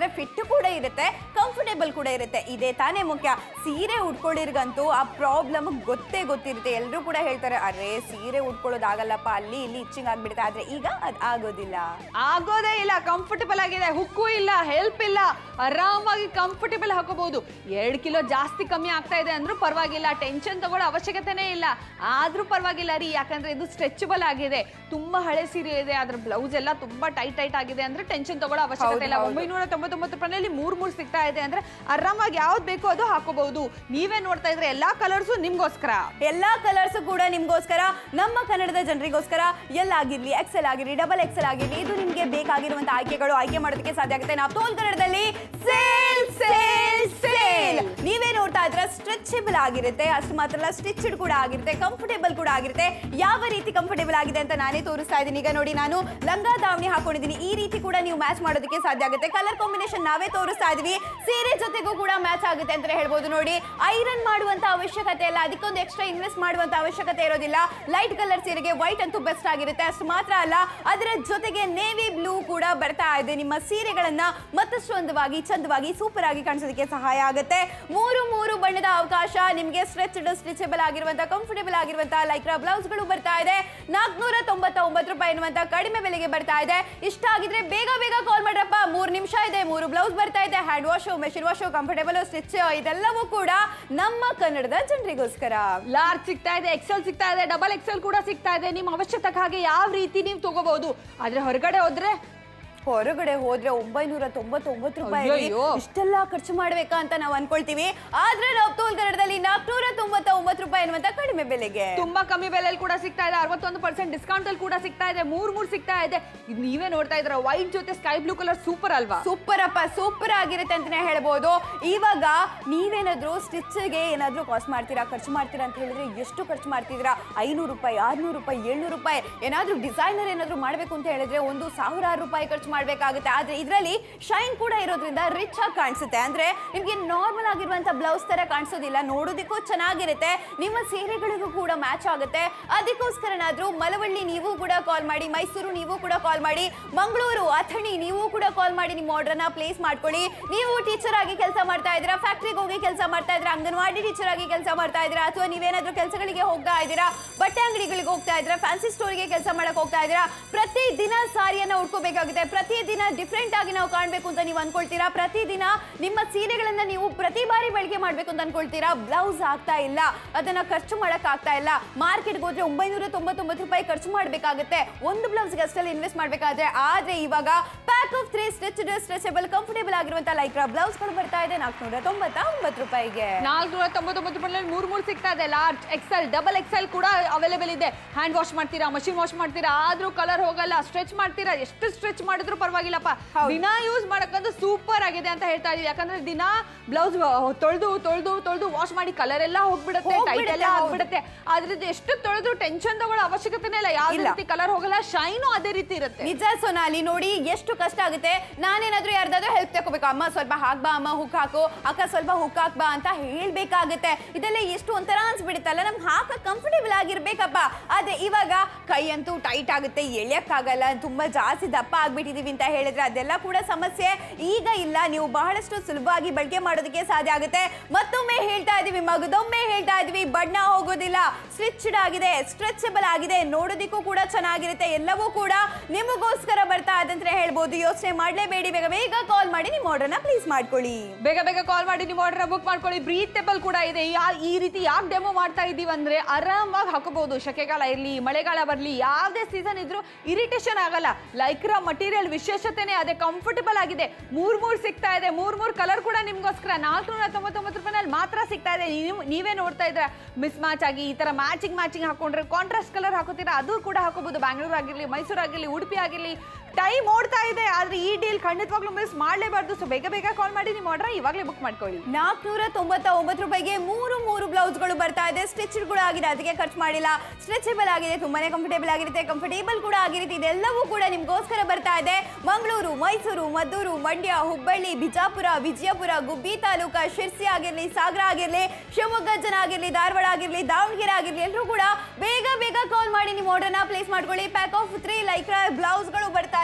ಕೂಡ ಇರುತ್ತೆ ಕಂಫರ್ಟೇಬಲ್ ಕೂಡ ಇರುತ್ತೆ ಇದೇ ತಾನೇ ಮುಖ್ಯ ಸೀರೆ ಉಟ್ಕೊಳ್ಳಿರ್ಗಂತೂ ಆ ಪ್ರಾಬ್ಲಮ್ ಗೊತ್ತೇ ಗೊತ್ತಿರುತ್ತೆ ಎಲ್ಲರೂ ಕೂಡ ಹೇಳ್ತಾರೆ ಅರೆ ಸೀರೆ ಉಟ್ಕೊಳ್ಳೋದಾಗಲ್ಲಪ್ಪ ಅಲ್ಲಿ ಇಲ್ಲಿ ಇಚ್ಚಿಂಗ್ ಆಗ್ಬಿಡುತ್ತೆ ಆದ್ರೆ ಈಗ ಅದು ಆಗೋದಿಲ್ಲ ಆಗೋದೇ ಇಲ್ಲ ಕಂಫರ್ಟಬಲ್ ಆಗಿದೆ ಹುಕ್ಕು ಇಲ್ಲ ಹೆಲ್ಪ್ ಇಲ್ಲ ಆರಾಮಾಗಿ ಕಂಫರ್ಟೇಬಲ್ ಹಾಕೋಬಹುದು ಎರಡು ಕಿಲೋ ಜಾಸ್ತಿ ಕಮ್ಮಿ ಆಗ್ತಾ ಇದೆ ಅಂದ್ರೂ ಪರವಾಗಿಲ್ಲ ಟೆನ್ಷನ್ ತಗೊಳ್ಳೋ ಅವಶ್ಯಕತೆನೇ ಇಲ್ಲ ಆದ್ರೂ ಪರವಾಗಿಲ್ಲ ರೀ ಯಾಕಂದ್ರೆ ಇದು ಸ್ಟ್ರೆಚಬಲ್ ಆಗಿದೆ ತುಂಬಾ ಹಳೆ ಸೀರೆ ಇದೆ ಅದ್ರ ಬ್ಲೌಸ್ ಎಲ್ಲ ತುಂಬಾ ಟೈಟ್ ಟೈಟ್ ಆಗಿದೆ ಅಂದ್ರೆ ಟೆನ್ಷನ್ ತಗೊಳ್ಳೋ ಅವಶ್ಯಕತೆ ಇಲ್ಲ ಹೌದು, ಹೌದು. ಒಂಬೈನೂರ ತೊಂಬತ್ತೊಂಬತ್ತು ರೂಪಾಯಿನಲ್ಲಿ ಮೂರ್ ಮೂರ್ ಸಿಗ್ತಾ ಇದೆ ಅಂದ್ರೆ ಆರಾಮಾಗಿ ಯಾವ್ದು ಬೇಕೋ ಅದು ಹಾಕೋಬಹುದು ನೀವೇ ನೋಡ್ತಾ ಇದ್ರೆ ಎಲ್ಲಾ ಕಲರ್ಸು ನಿಮ್ಗೋಸ್ಕರ ಎಲ್ಲಾ ಕಲರ್ಸ್ ಕೂಡ ನಿಮ್ಗೋಸ್ಕರ ನಮ್ಮ ಕನ್ನಡದ ಜನರಿಗೋಸ್ಕರ ಎಲ್ ಆಗಿರ್ಲಿ ಎಕ್ಸೆಲ್ ಆಗಿರ್ಲಿ ಡಬಲ್ ಎಕ್ಸೆಲ್ ಆಗಿರ್ಲಿ ಇದು ನಿಮ್ಗೆ ಬೇಕಾಗಿರುವಂತ ಆಯ್ಕೆಗಳು ಆಯ್ಕೆ ಮಾಡೋದಕ್ಕೆ ಸಾಧ್ಯ ಆಗುತ್ತೆ ನಾವು ತೋಲ್ ಕನ್ನಡದಲ್ಲಿ ಸೇಲ್ ಸೇಲ್ ಸೇಲ್ ನೀವೇ ನೋಡ್ತಾ ಇದ್ರೆ ಸ್ಟ್ರೆಚಬಲ್ ಆಗಿರುತ್ತೆ ಅಷ್ಟು ಮಾತ್ರ ಅಲ್ಲ ಸ್ಟಿಚ್ಡ್ ಕೂಡ ಆಗಿರುತ್ತೆ ಕಂಫರ್ಟೇಬಲ್ ಕೂಡ ಆಗಿರುತ್ತೆ ಯಾವ ರೀತಿ ಕಂಫರ್ಟೇಬಲ್ ಆಗಿದೆ ಅಂತ ನಾನೇ ತೋರಿಸ್ತಾ ಇದ್ದೀನಿ ಈಗ ನೋಡಿ ನಾನು ಲಂಗ ದಾವಣಿ ಹಾಕೊಂಡಿದ್ದೀನಿ ಈ ರೀತಿ ಕೂಡ ನೀವು ಮ್ಯಾಚ್ ಮಾಡೋದಕ್ಕೆ ಸಾಧ್ಯ ಆಗುತ್ತೆ ಕಲರ್ ಕಾಂಬಿನೇಷನ್ ನಾವೇ ತೋರಿಸ್ತಾ ಇದೀವಿ ಸೀರೆ ಜೊತೆಗೂ ಕೂಡ ಮ್ಯಾಚ್ ಆಗುತ್ತೆ ಅಂತ ಹೇಳ್ಬೋದು ನೋಡಿ ಐರನ್ ಮಾಡುವಂತ ಅವಶ್ಯಕತೆ ಇಲ್ಲ ಅದಕ್ಕೊಂದು ಎಕ್ಸ್ಟ್ರಾ ಇನ್ವೆಸ್ಟ್ ಮಾಡುವಂತ ಅವಶ್ಯಕತೆ ಇರೋದಿಲ್ಲ ಲೈಟ್ ಕಲರ್ ಸೀರೆಗೆ ವೈಟ್ ಅಂತೂ ಬೆಸ್ಟ್ ಆಗಿರುತ್ತೆ ಅಷ್ಟು ಮಾತ್ರ ಅಲ್ಲ ಅದರ ಜೊತೆಗೆ ನೇವಿ ಬ್ಲೂ ಕೂಡ ಬರ್ತಾ ಇದೆ ನಿಮ್ಮ ಸೀರೆಗಳನ್ನ ಮತ್ತಷ್ಟು ಅಂದವಾಗಿ ಚಂದವಾಗಿ ಸೂಪರ್ ಆಗಿ ಕಾಣಿಸೋದಕ್ಕೆ ಸಹಾಯ ಆಗುತ್ತೆ ಮೂರು ಮೂರು ಬಣ್ಣದ ಅವಕಾಶ ನಿಮಗೆ ಸ್ಟ್ರೆಚ್ಡ್ ಸ್ಟಿಚಬಲ್ ಆಗಿರುವಂತ ಕಂಫರ್ಟೇಬಲ್ ಆಗಿರುವಂತ ಲೈಕ್ರಾ ಬ್ಲೌಸ್ಗಳು ಬರ್ತಾ ಇದೆ ನಾಲ್ಕುನೂರ ತೊಂಬತ್ತೊಂಬತ್ತು ರೂಪಾಯಿ ಎನ್ನುವಂತ ಕಡಿಮೆ ಬೆಲೆಗೆ ಬರ್ತಾ ಇದೆ ಇಷ್ಟ ಆಗಿದ್ರೆ ಬೇಗ ಬೇಗ ಕಾಲ್ ಮಾಡ್ರಪ್ಪ ಮೂರು ನಿಮಿಷ ಇದೆ ಮೂರು ಬ್ಲೌಸ್ ಬರ್ತಾ ಇದೆ hand wash machine wash comfortable stitch ಇದೆಲ್ಲವೂ ಕೂಡ ನಮ್ಮ ಕನ್ನಡದ ಜನರಿಗೋಸ್ಕರ ಲಾರ್ಜ್ ಸಿಗ್ತಾ ಇದೆ ಎಕ್ಸೆಲ್ ಸಿಗ್ತಾ ಇದೆ ಡಬಲ್ ಎಕ್ಸೆಲ್ ಕೂಡ ಸಿಗ್ತಾ ಇದೆ ನಿಮ್ಮ ಅವಶ್ಯಕತೆಗೆ ಹಾಗೆ ಯಾವ ರೀತಿ ನೀವು ತಗೋಬಹುದು ಆದ್ರೆ ಹೊರಗಡೆ ಹೋದ್ರೆ ಹೊರಗಡೆ ಹೋದ್ರೆ ಒಂಬೈನೂರ ತೊಂಬತ್ತೊಂಬತ್ತು ರೂಪಾಯಿ ಅಯ್ಯಯ್ಯೋ. ಇಷ್ಟೆಲ್ಲ ಖರ್ಚು ಮಾಡ್ಬೇಕಾ ಅಂತ ನಾವು ಅನ್ಕೊಳ್ತೀವಿ ಆದ್ರೆ ನಾವು ತೋಲ್ ಕನ್ನಡದಲ್ಲಿ ನಾಲ್ಕುನೂರ ತೊಂಬತ್ತೊಂಬತ್ತು ರೂಪಾಯಿ ಎನ್ನುವಂತ ಕಡಿಮೆ ಬೆಲೆಗೆ ತುಂಬಾ ಕಮ್ಮಿ ಬೆಲೆಯಲ್ಲಿ ಕೂಡ ಸಿಗ್ತಾ ಇದೆ ಅರವತ್ತೊಂದು ಪರ್ಸೆಂಟ್ ಡಿಸ್ಕೌಂಟ್ ಅಲ್ಲಿ ಕೂಡ ಸಿಗ್ತಾ ಇದೆ ಮೂರ್ ಮೂರ್ ಸಿಗ್ತಾ ಇದೆ ಇದ್ ನೀವೇ ನೋಡ್ತಾ ಇದ್ರ ವೈಟ್ ಜೊತೆ ಸ್ಕೈ ಬ್ಲೂ ಕಲರ್ ಸೂಪರ್ ಅಲ್ವಾ ಸೂಪರ್ ಅಪ್ಪ ಸೂಪರ್ ಆಗಿರುತ್ತೆ ಅಂತಾನೆ ಹೇಳ್ಬೋದು ಇವಾಗ ನೀವೇನಾದ್ರೂ ಸ್ಟಿಚ್ಗೆ ಏನಾದ್ರೂ ಕಾಸ್ಟ್ ಮಾಡ್ತೀರಾ ಖರ್ಚು ಮಾಡ್ತೀರಾ ಅಂತ ಹೇಳಿದ್ರೆ ಎಷ್ಟು ಖರ್ಚು ಮಾಡ್ತಿದ್ದೀರಾ ಐನೂರು ರೂಪಾಯಿ ಆರ್ನೂರು ರೂಪಾಯಿ ಏಳ್ನೂರು ರೂಪಾಯಿ ಏನಾದ್ರೂ ಡಿಸೈನರ್ ಏನಾದ್ರೂ ಮಾಡಬೇಕು ಅಂತ ಹೇಳಿದ್ರೆ ಒಂದು ಸಾವಿರಾರು ರೂಪಾಯಿ ಖರ್ಚು ಮಾಡಬೇಕಾಗುತ್ತೆ ಆದ್ರೆ ಇದರಲ್ಲಿ ಶೈನ್ ಕೂಡ ಇರೋದ್ರಿಂದ ರಿಚ್ ಆಗಿ ಕಾಣಿಸುತ್ತೆ ಅಂದ್ರೆ ನಿಮಗೆ ನಾರ್ಮಲ್ ಆಗಿರುವಂತ ಬ್ಲೌಸ್ ತರ ಕಾಣಿಸೋದಿಲ್ಲ ನೋಡೋದಕ್ಕೂ ಚೆನ್ನಾಗಿರುತ್ತೆ ನಿಮ್ಮ ಸೀರೆಗಳಿಗೂ ಕೂಡ ಮ್ಯಾಚ್ ಆಗುತ್ತೆ ಅದಕ್ಕೋಸ್ಕರನಾದ್ರೂ ಮಲವಳ್ಳಿ ನೀವು ಕೂಡ ಕಾಲ್ ಮಾಡಿ ಮೈಸೂರು ನೀವು ಕೂಡ ಕಾಲ್ ಮಾಡಿ ಮಂಗಳೂರು ಅಥಣಿ ನೀವು ಕೂಡ ಕಾಲ್ ಮಾಡಿ ನಿಮ್ಮ ಆರ್ಡರ್ನ ಪ್ಲೇಸ್ ಮಾಡ್ಕೊಳ್ಳಿ ನೀವು ಟೀಚರ್ ಆಗಿ ಕೆಲಸ ಮಾಡ್ತಾ ಇದ್ದೀರಾ ಫ್ಯಾಕ್ಟ್ರಿಗೆ ಹೋಗಿ ಕೆಲಸ ಮಾಡ್ತಾ ಇದ್ದೀರಾ ಅಂಗನವಾಡಿ ಟೀಚರ್ ಆಗಿ ಕೆಲಸ ಮಾಡ್ತಾ ಇದ್ದೀರಾ ಅಥವಾ ನೀವೇನಾದ್ರೂ ಕೆಲಸಗಳಿಗೆ ಹೋಗ್ತಾ ಇದ್ದೀರಾ ಬಟ್ಟೆ ಅಂಗಡಿಗಳಿಗೆ ಹೋಗ್ತಾ ಇದ್ದೀರಾ ಫ್ಯಾನ್ಸಿ ಸ್ಟೋರ್ಗೆ ಕೆಲಸ ಮಾಡಕ್ ಹೋಗ್ತಾ ಇದ್ದೀರಾ ಪ್ರತಿ ದಿನ ಸಾರಿಯನ್ನ ಉಟ್ಕೋಬೇಕಾಗುತ್ತೆ ಪ್ರತಿ ದಿನ ಡಿಫ್ರೆಂಟ್ ಆಗಿ ನಾವು ಕಾಣಬೇಕು ಅಂತ ನೀವು ಅನ್ಕೊಳ್ತೀರಾ ಪ್ರತಿ ದಿನ ನಿಮ್ಮ ಸೀರೆಗಳನ್ನ ನೀವು ಪ್ರತಿ ಬಾರಿ ಬಳಕೆ ಮಾಡ್ಬೇಕು ಅಂತ ಅನ್ಕೊಳ್ತೀರಾ ಬ್ಲೌಸ್ ಆಗ್ತಾ ಇಲ್ಲ ಅದನ್ನ ಖರ್ಚು ಮಾಡಕ್ ಆಗ್ತಾ ಇಲ್ಲ ಮಾರ್ಕೆಟ್ಗೆ ಹೋದ್ರೆ ಒಂಬೈನೂರ ತೊಂಬತ್ತೊಂಬತ್ತು ರೂಪಾಯಿ ಖರ್ಚು ಮಾಡಬೇಕಾಗುತ್ತೆ ಒಂದು ಬ್ಲೌಸ್ಗೆ ಅಷ್ಟಲ್ಲಿ ಇನ್ವೆಸ್ಟ್ ಮಾಡಬೇಕಾದ್ರೆ ಆದ್ರೆ ಇವಾಗ pack of three stretched stretchable comfortable ಆಗಿರುವಂತ ಲೈಕ್ರಾ ಬ್ಲೌಸ್ಗಳು ಬರ್ತಾ ಇದೆ ನಾಲ್ಕುನೂರ ತೊಂಬತ್ತ ಒಂಬತ್ತು ರೂಪಾಯಿಗೆ ನಾಲ್ಕುನೂರ ತೊಂಬತ್ತೊಂಬತ್ತು ರೂಪಾಯಿ ಮೂರ್ ಮೂರ್ ಸಿಗ್ತಾ ಇದೆ ಲಾರ್ಜ್ ಎಕ್ಸೆಲ್ ಡಬಲ್ ಎಕ್ಸೆಲ್ ಕೂಡ ಅವೈಲೇಬಲ್ ಇದೆ ಹ್ಯಾಂಡ್ ವಾಶ್ ಮಾಡ್ತೀರಾ ಮಷಿನ್ ವಾಶ್ ಮಾಡ್ತೀರಾ ಆದ್ರೂ ಕಲರ್ ಹೋಗಲ್ಲ ಸ್ಟ್ರೆಚ್ ಮಾಡ್ತೀರಾ ಎಷ್ಟು ಸ್ಟ್ರೆಚ್ ಮಾಡಿದ್ರು ಪರವಾಗಿಲ್ಲಪ್ಪ ಹೌದು. ದಿನ ಯೂಸ್ ಮಾಡಕ್ಕಂತೂ ಸೂಪರ್ ಆಗಿದೆ ಅಂತ ಹೇಳ್ತಾ ಇದೀವಿ ಯಾಕಂದ್ರೆ ದಿನ ಬ್ಲೌಸ್ ತೊಳೆದು ತೊಳೆದು ತೊಳೆದು ವಾಶ್ ಮಾಡಿ ಕಲರ್ ಎಲ್ಲ ಹೋಗ್ಬಿಡುತ್ತೆ ಟೈಟ್ ಹೋಗ್ಬಿಡುತ್ತೆ, ಎಲ್ಲ ಹೌದು. ಆಗ್ಬಿಡುತ್ತೆ ಆದ್ರೆ ಇದು ಎಷ್ಟು ತೊಳೆದು ಟೆನ್ಷನ್ ತಗೊಳ್ಳೋ ಅವಶ್ಯಕತೆನೇ ಇಲ್ಲ ಯಾವ ಇಲ್ಲ. ರೀತಿ ಕಲರ್ ಹೋಗಲ್ಲ ಶೈನು ಅದೇ ರೀತಿ ಇರುತ್ತೆ ನಿಜ ಸೊನಾಲಿ ನೋಡಿ ಎಷ್ಟು ಕಷ್ಟ ಆಗುತ್ತೆ ನಾನೇನಾದ್ರೂ ಯಾರ್ದಾದ್ರೂ ಹೆಲ್ಪ್ ತಗೋಬೇಕು ಅಮ್ಮ ಸ್ವಲ್ಪ ಹಾಕ್ ಬಾ ಅಮ್ಮ ಹುಕ್ ಹಾಕು ಅಕ್ಕ ಸ್ವಲ್ಪ ಹುಕ್ ಹಾಕ್ ಬಾ ಅಂತ ಹೇಳ್ಬೇಕಾಗುತ್ತೆ ಇದೆಲ್ಲ ಎಷ್ಟು ಒಂಥರ ಅನ್ಸ್ಬಿಡುತ್ತಲ್ಲ ನಮ್ಗೆ ಹಾಕ ಕಂಫರ್ಟೇಬಲ್ ಆಗಿರ್ಬೇಕಪ್ಪ ಆದ್ರೆ ಇವಾಗ ಕೈ ಅಂತೂ ಟೈಟ್ ಆಗುತ್ತೆ ಎಳ್ಯಕ್ಕಾಗಲ್ಲ ತುಂಬಾ ಜಾಸ್ತಿ ದಪ್ಪ ಆಗ್ಬಿಟ್ಟಿದೀವಿ ಅಂತ ಹೇಳಿದ್ರೆ ಅದೆಲ್ಲ ಕೂಡ ಸಮಸ್ಯೆ ಈಗ ಇಲ್ಲ ನೀವು ಬಹಳಷ್ಟು ಸುಲಭವಾಗಿ ಬಳಕೆ ಮಾಡೋದಕ್ಕೆ ಸಾಧ್ಯ ಆಗುತ್ತೆ ಮತ್ತೊಮ್ಮೆ ಹೇಳ್ತಾ ಇದೀವಿ ಮಗದೊಮ್ಮೆ ಹೇಳ್ತಾ ಇದೀವಿ ಬಣ್ಣ ಹೋಗೋದಿಲ್ಲ ಸ್ಟ್ರಿಚ್ಡ್ ಆಗಿದೆ ಸ್ಟ್ರೆಚಬಲ್ ಆಗಿದೆ ನೋಡೋದಕ್ಕೂ ಕೂಡ ಚೆನ್ನಾಗಿರುತ್ತೆ ಎಲ್ಲವೂ ಕೂಡ ನಿಮಗೋಸ್ಕರ ಬರ್ತಾ ಅದಂದ್ರೆ ಹೇಳ್ಬೋದು ಯೋಚನೆ ಮಾಡಲೇಬೇಡಿ ಬೇಗ ಬೇಗ ಕಾಲ್ ಮಾಡಿ ನಿಮ್ಮ ಆರ್ಡರ್ನ ಪ್ಲೀಸ್ ಮಾಡ್ಕೊಳ್ಳಿ ಬೇಗ ಬೇಗ ಕಾಲ್ ಮಾಡಿ ನಿಮ್ಮ ಆರ್ಡರ್ ಬುಕ್ ಮಾಡ್ಕೊಳ್ಳಿ ಬ್ರೀತೇಬಲ್ ಕೂಡ ಇದೆ ಯಾ- ಈ ರೀತಿ ಯಾಕೆ ಡೆಮೋ ಮಾಡ್ತಾ ಇದೀವಿ ಅಂದ್ರೆ ಆರಾಮಾಗಿ ಹಾಕೋಬಹುದು ಸೆಕೆಗಾಲ ಇರಲಿ ಮಳೆಗಾಲ ಬರಲಿ ಯಾವುದೇ ಸೀಸನ್ ಇದ್ರೂ ಇರಿಟೇಷನ್ ಆಗಲ್ಲ ಲೈಕ್ರಾ ಮಟೀರಿಯಲ್ ವಿಶೇಷತೆನೇ ಅದೇ ಕಂಫರ್ಟಬಲ್ ಆಗಿದೆ ಮೂರ್ ಮೂರ್ ಸಿಗ್ತಾ ಇದೆ ಮೂರ್ ಮೂರ್ ಕಲರ್ ಕೂಡ ನಿಮ್ಗೋಸ್ಕರ ನಾಲ್ಕುನೂರ ತೊಂಬತ್ತೊಂಬತ್ತು ರೂಪಾಯಿನಲ್ಲಿ ಮಾತ್ರ ಸಿಗ್ತಾ ಇದೆ ನೀವು ನೀವೇ ನೋಡ್ತಾ ಇದ್ರೆ ಮಿಸ್ ಮ್ಯಾಚ್ ಆಗಿ ಈ ತರ ಮ್ಯಾಚಿಂಗ್ ಮ್ಯಾಚಿಂಗ್ ಹಾಕೊಂಡ್ರೆ ಕಾಂಟ್ರಾಸ್ಟ್ ಕಲರ್ ಹಾಕೋತೀರಾ ಅದು ಕೂಡ ಹಾಕೋಬಹುದು ಬ್ಯಾಂಗ್ಳೂರ್ ಆಗಿರ್ಲಿ ಮೈಸೂರು ಆಗಿರ್ಲಿ ಉಡುಪಿ ಆಗಿರ್ಲಿ ಟೈಮ್ ಓಡ್ತಾ ಇದೆ ಆದ್ರೆ ಈ ಡೀಲ್ ಖಂಡಿತವಾಗ್ಲೂ ಮಿಸ್ ಮಾಡಲೇಬಾರ್ದು ಸೊ ಬೇಗ ಬೇಗ ಕಾಲ್ ಮಾಡಿ ನಿಮ್ಮ ಆರ್ಡರ್ ಇವಾಗಲೇ ಬುಕ್ ಮಾಡ್ಕೊಳ್ಳಿ ನಾಲ್ಕುನೂರ ತೊಂಬತ್ತ ಒಂಬತ್ತು ರೂಪಾಯಿಗೆ ಮೂರು ಮೂರು ಬ್ಲೌಸ್ಗಳು ಬರ್ತಾ ಇದೆ ಸ್ಟಿಚ್ ಕೂಡ ಆಗಿದೆ ಅದಕ್ಕೆ ಖರ್ಚು ಮಾಡಿಲ್ಲ ಸ್ಟ್ರೆಚಬಲ್ ಆಗಿದೆ ತುಂಬಾನೇ ಕಂಫರ್ಟೇಬಲ್ ಆಗಿರುತ್ತೆ ಕಂಫರ್ಟೇಬಲ್ ಕೂಡ ಆಗಿರುತ್ತೆ ಇದೆಲ್ಲವೂ ಕೂಡ ನಿಮ್ಗೋಸ್ಕರ ಬರ್ತಾ ಇದೆ ಮಂಗಳೂರು ಮೈಸೂರು ಮದ್ದೂರು ಮಂಡ್ಯ ಹುಬ್ಬಳ್ಳಿ ಬಿಜಾಪುರ ವಿಜಯಪುರ ಗುಬ್ಬಿ ತಾಲೂಕ ಶಿರ್ಸಿ ಆಗಿರ್ಲಿ ಸಾಗರ ಆಗಿರ್ಲಿ ಶಿವಮೊಗ್ಗ ಜನ ಆಗಿರ್ಲಿ ಧಾರವಾಡ ಆಗಿರ್ಲಿ ದಾವಣಗೆರೆ ಆಗಿರ್ಲಿ ಎಲ್ಲರೂ ಕೂಡ ಬೇಗ ಬೇಗ ಕಾಲ್ ಮಾಡಿ ನಿಮ್ಮ ಆರ್ಡರ್ನ ಪ್ಲೇಸ್ ಮಾಡ್ಕೊಳ್ಳಿ ಪ್ಯಾಕ್ ಆಫ್ ತ್ರೀ ಲೈಕ್ರಾ ಬ್ಲೌಸ್ಗಳು ಬರ್ತಾ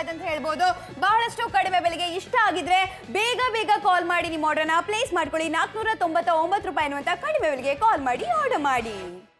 ಧನ್ಯವಾದ ಅಂತ ಹೇಳ್ಬೋದು ಬಹಳಷ್ಟು ಕಡಿಮೆ ಬೆಲೆಗೆ ಇಷ್ಟ ಆಗಿದ್ರೆ ಬೇಗ ಬೇಗ ಕಾಲ್ ಮಾಡಿ ನಿಮ್ಮ ಆರ್ಡರ್ನ ಪ್ಲೇಸ್ ಮಾಡ್ಕೊಳ್ಳಿ ನಾಲ್ಕುನೂರ ತೊಂಬತ್ತ ಒಂಬತ್ತು ರೂಪಾಯಿ ಅನ್ನುವಂಥ ಕಡಿಮೆ ಬೆಲೆಗೆ ಕಾಲ್ ಮಾಡಿ ಆರ್ಡರ್ ಮಾಡಿ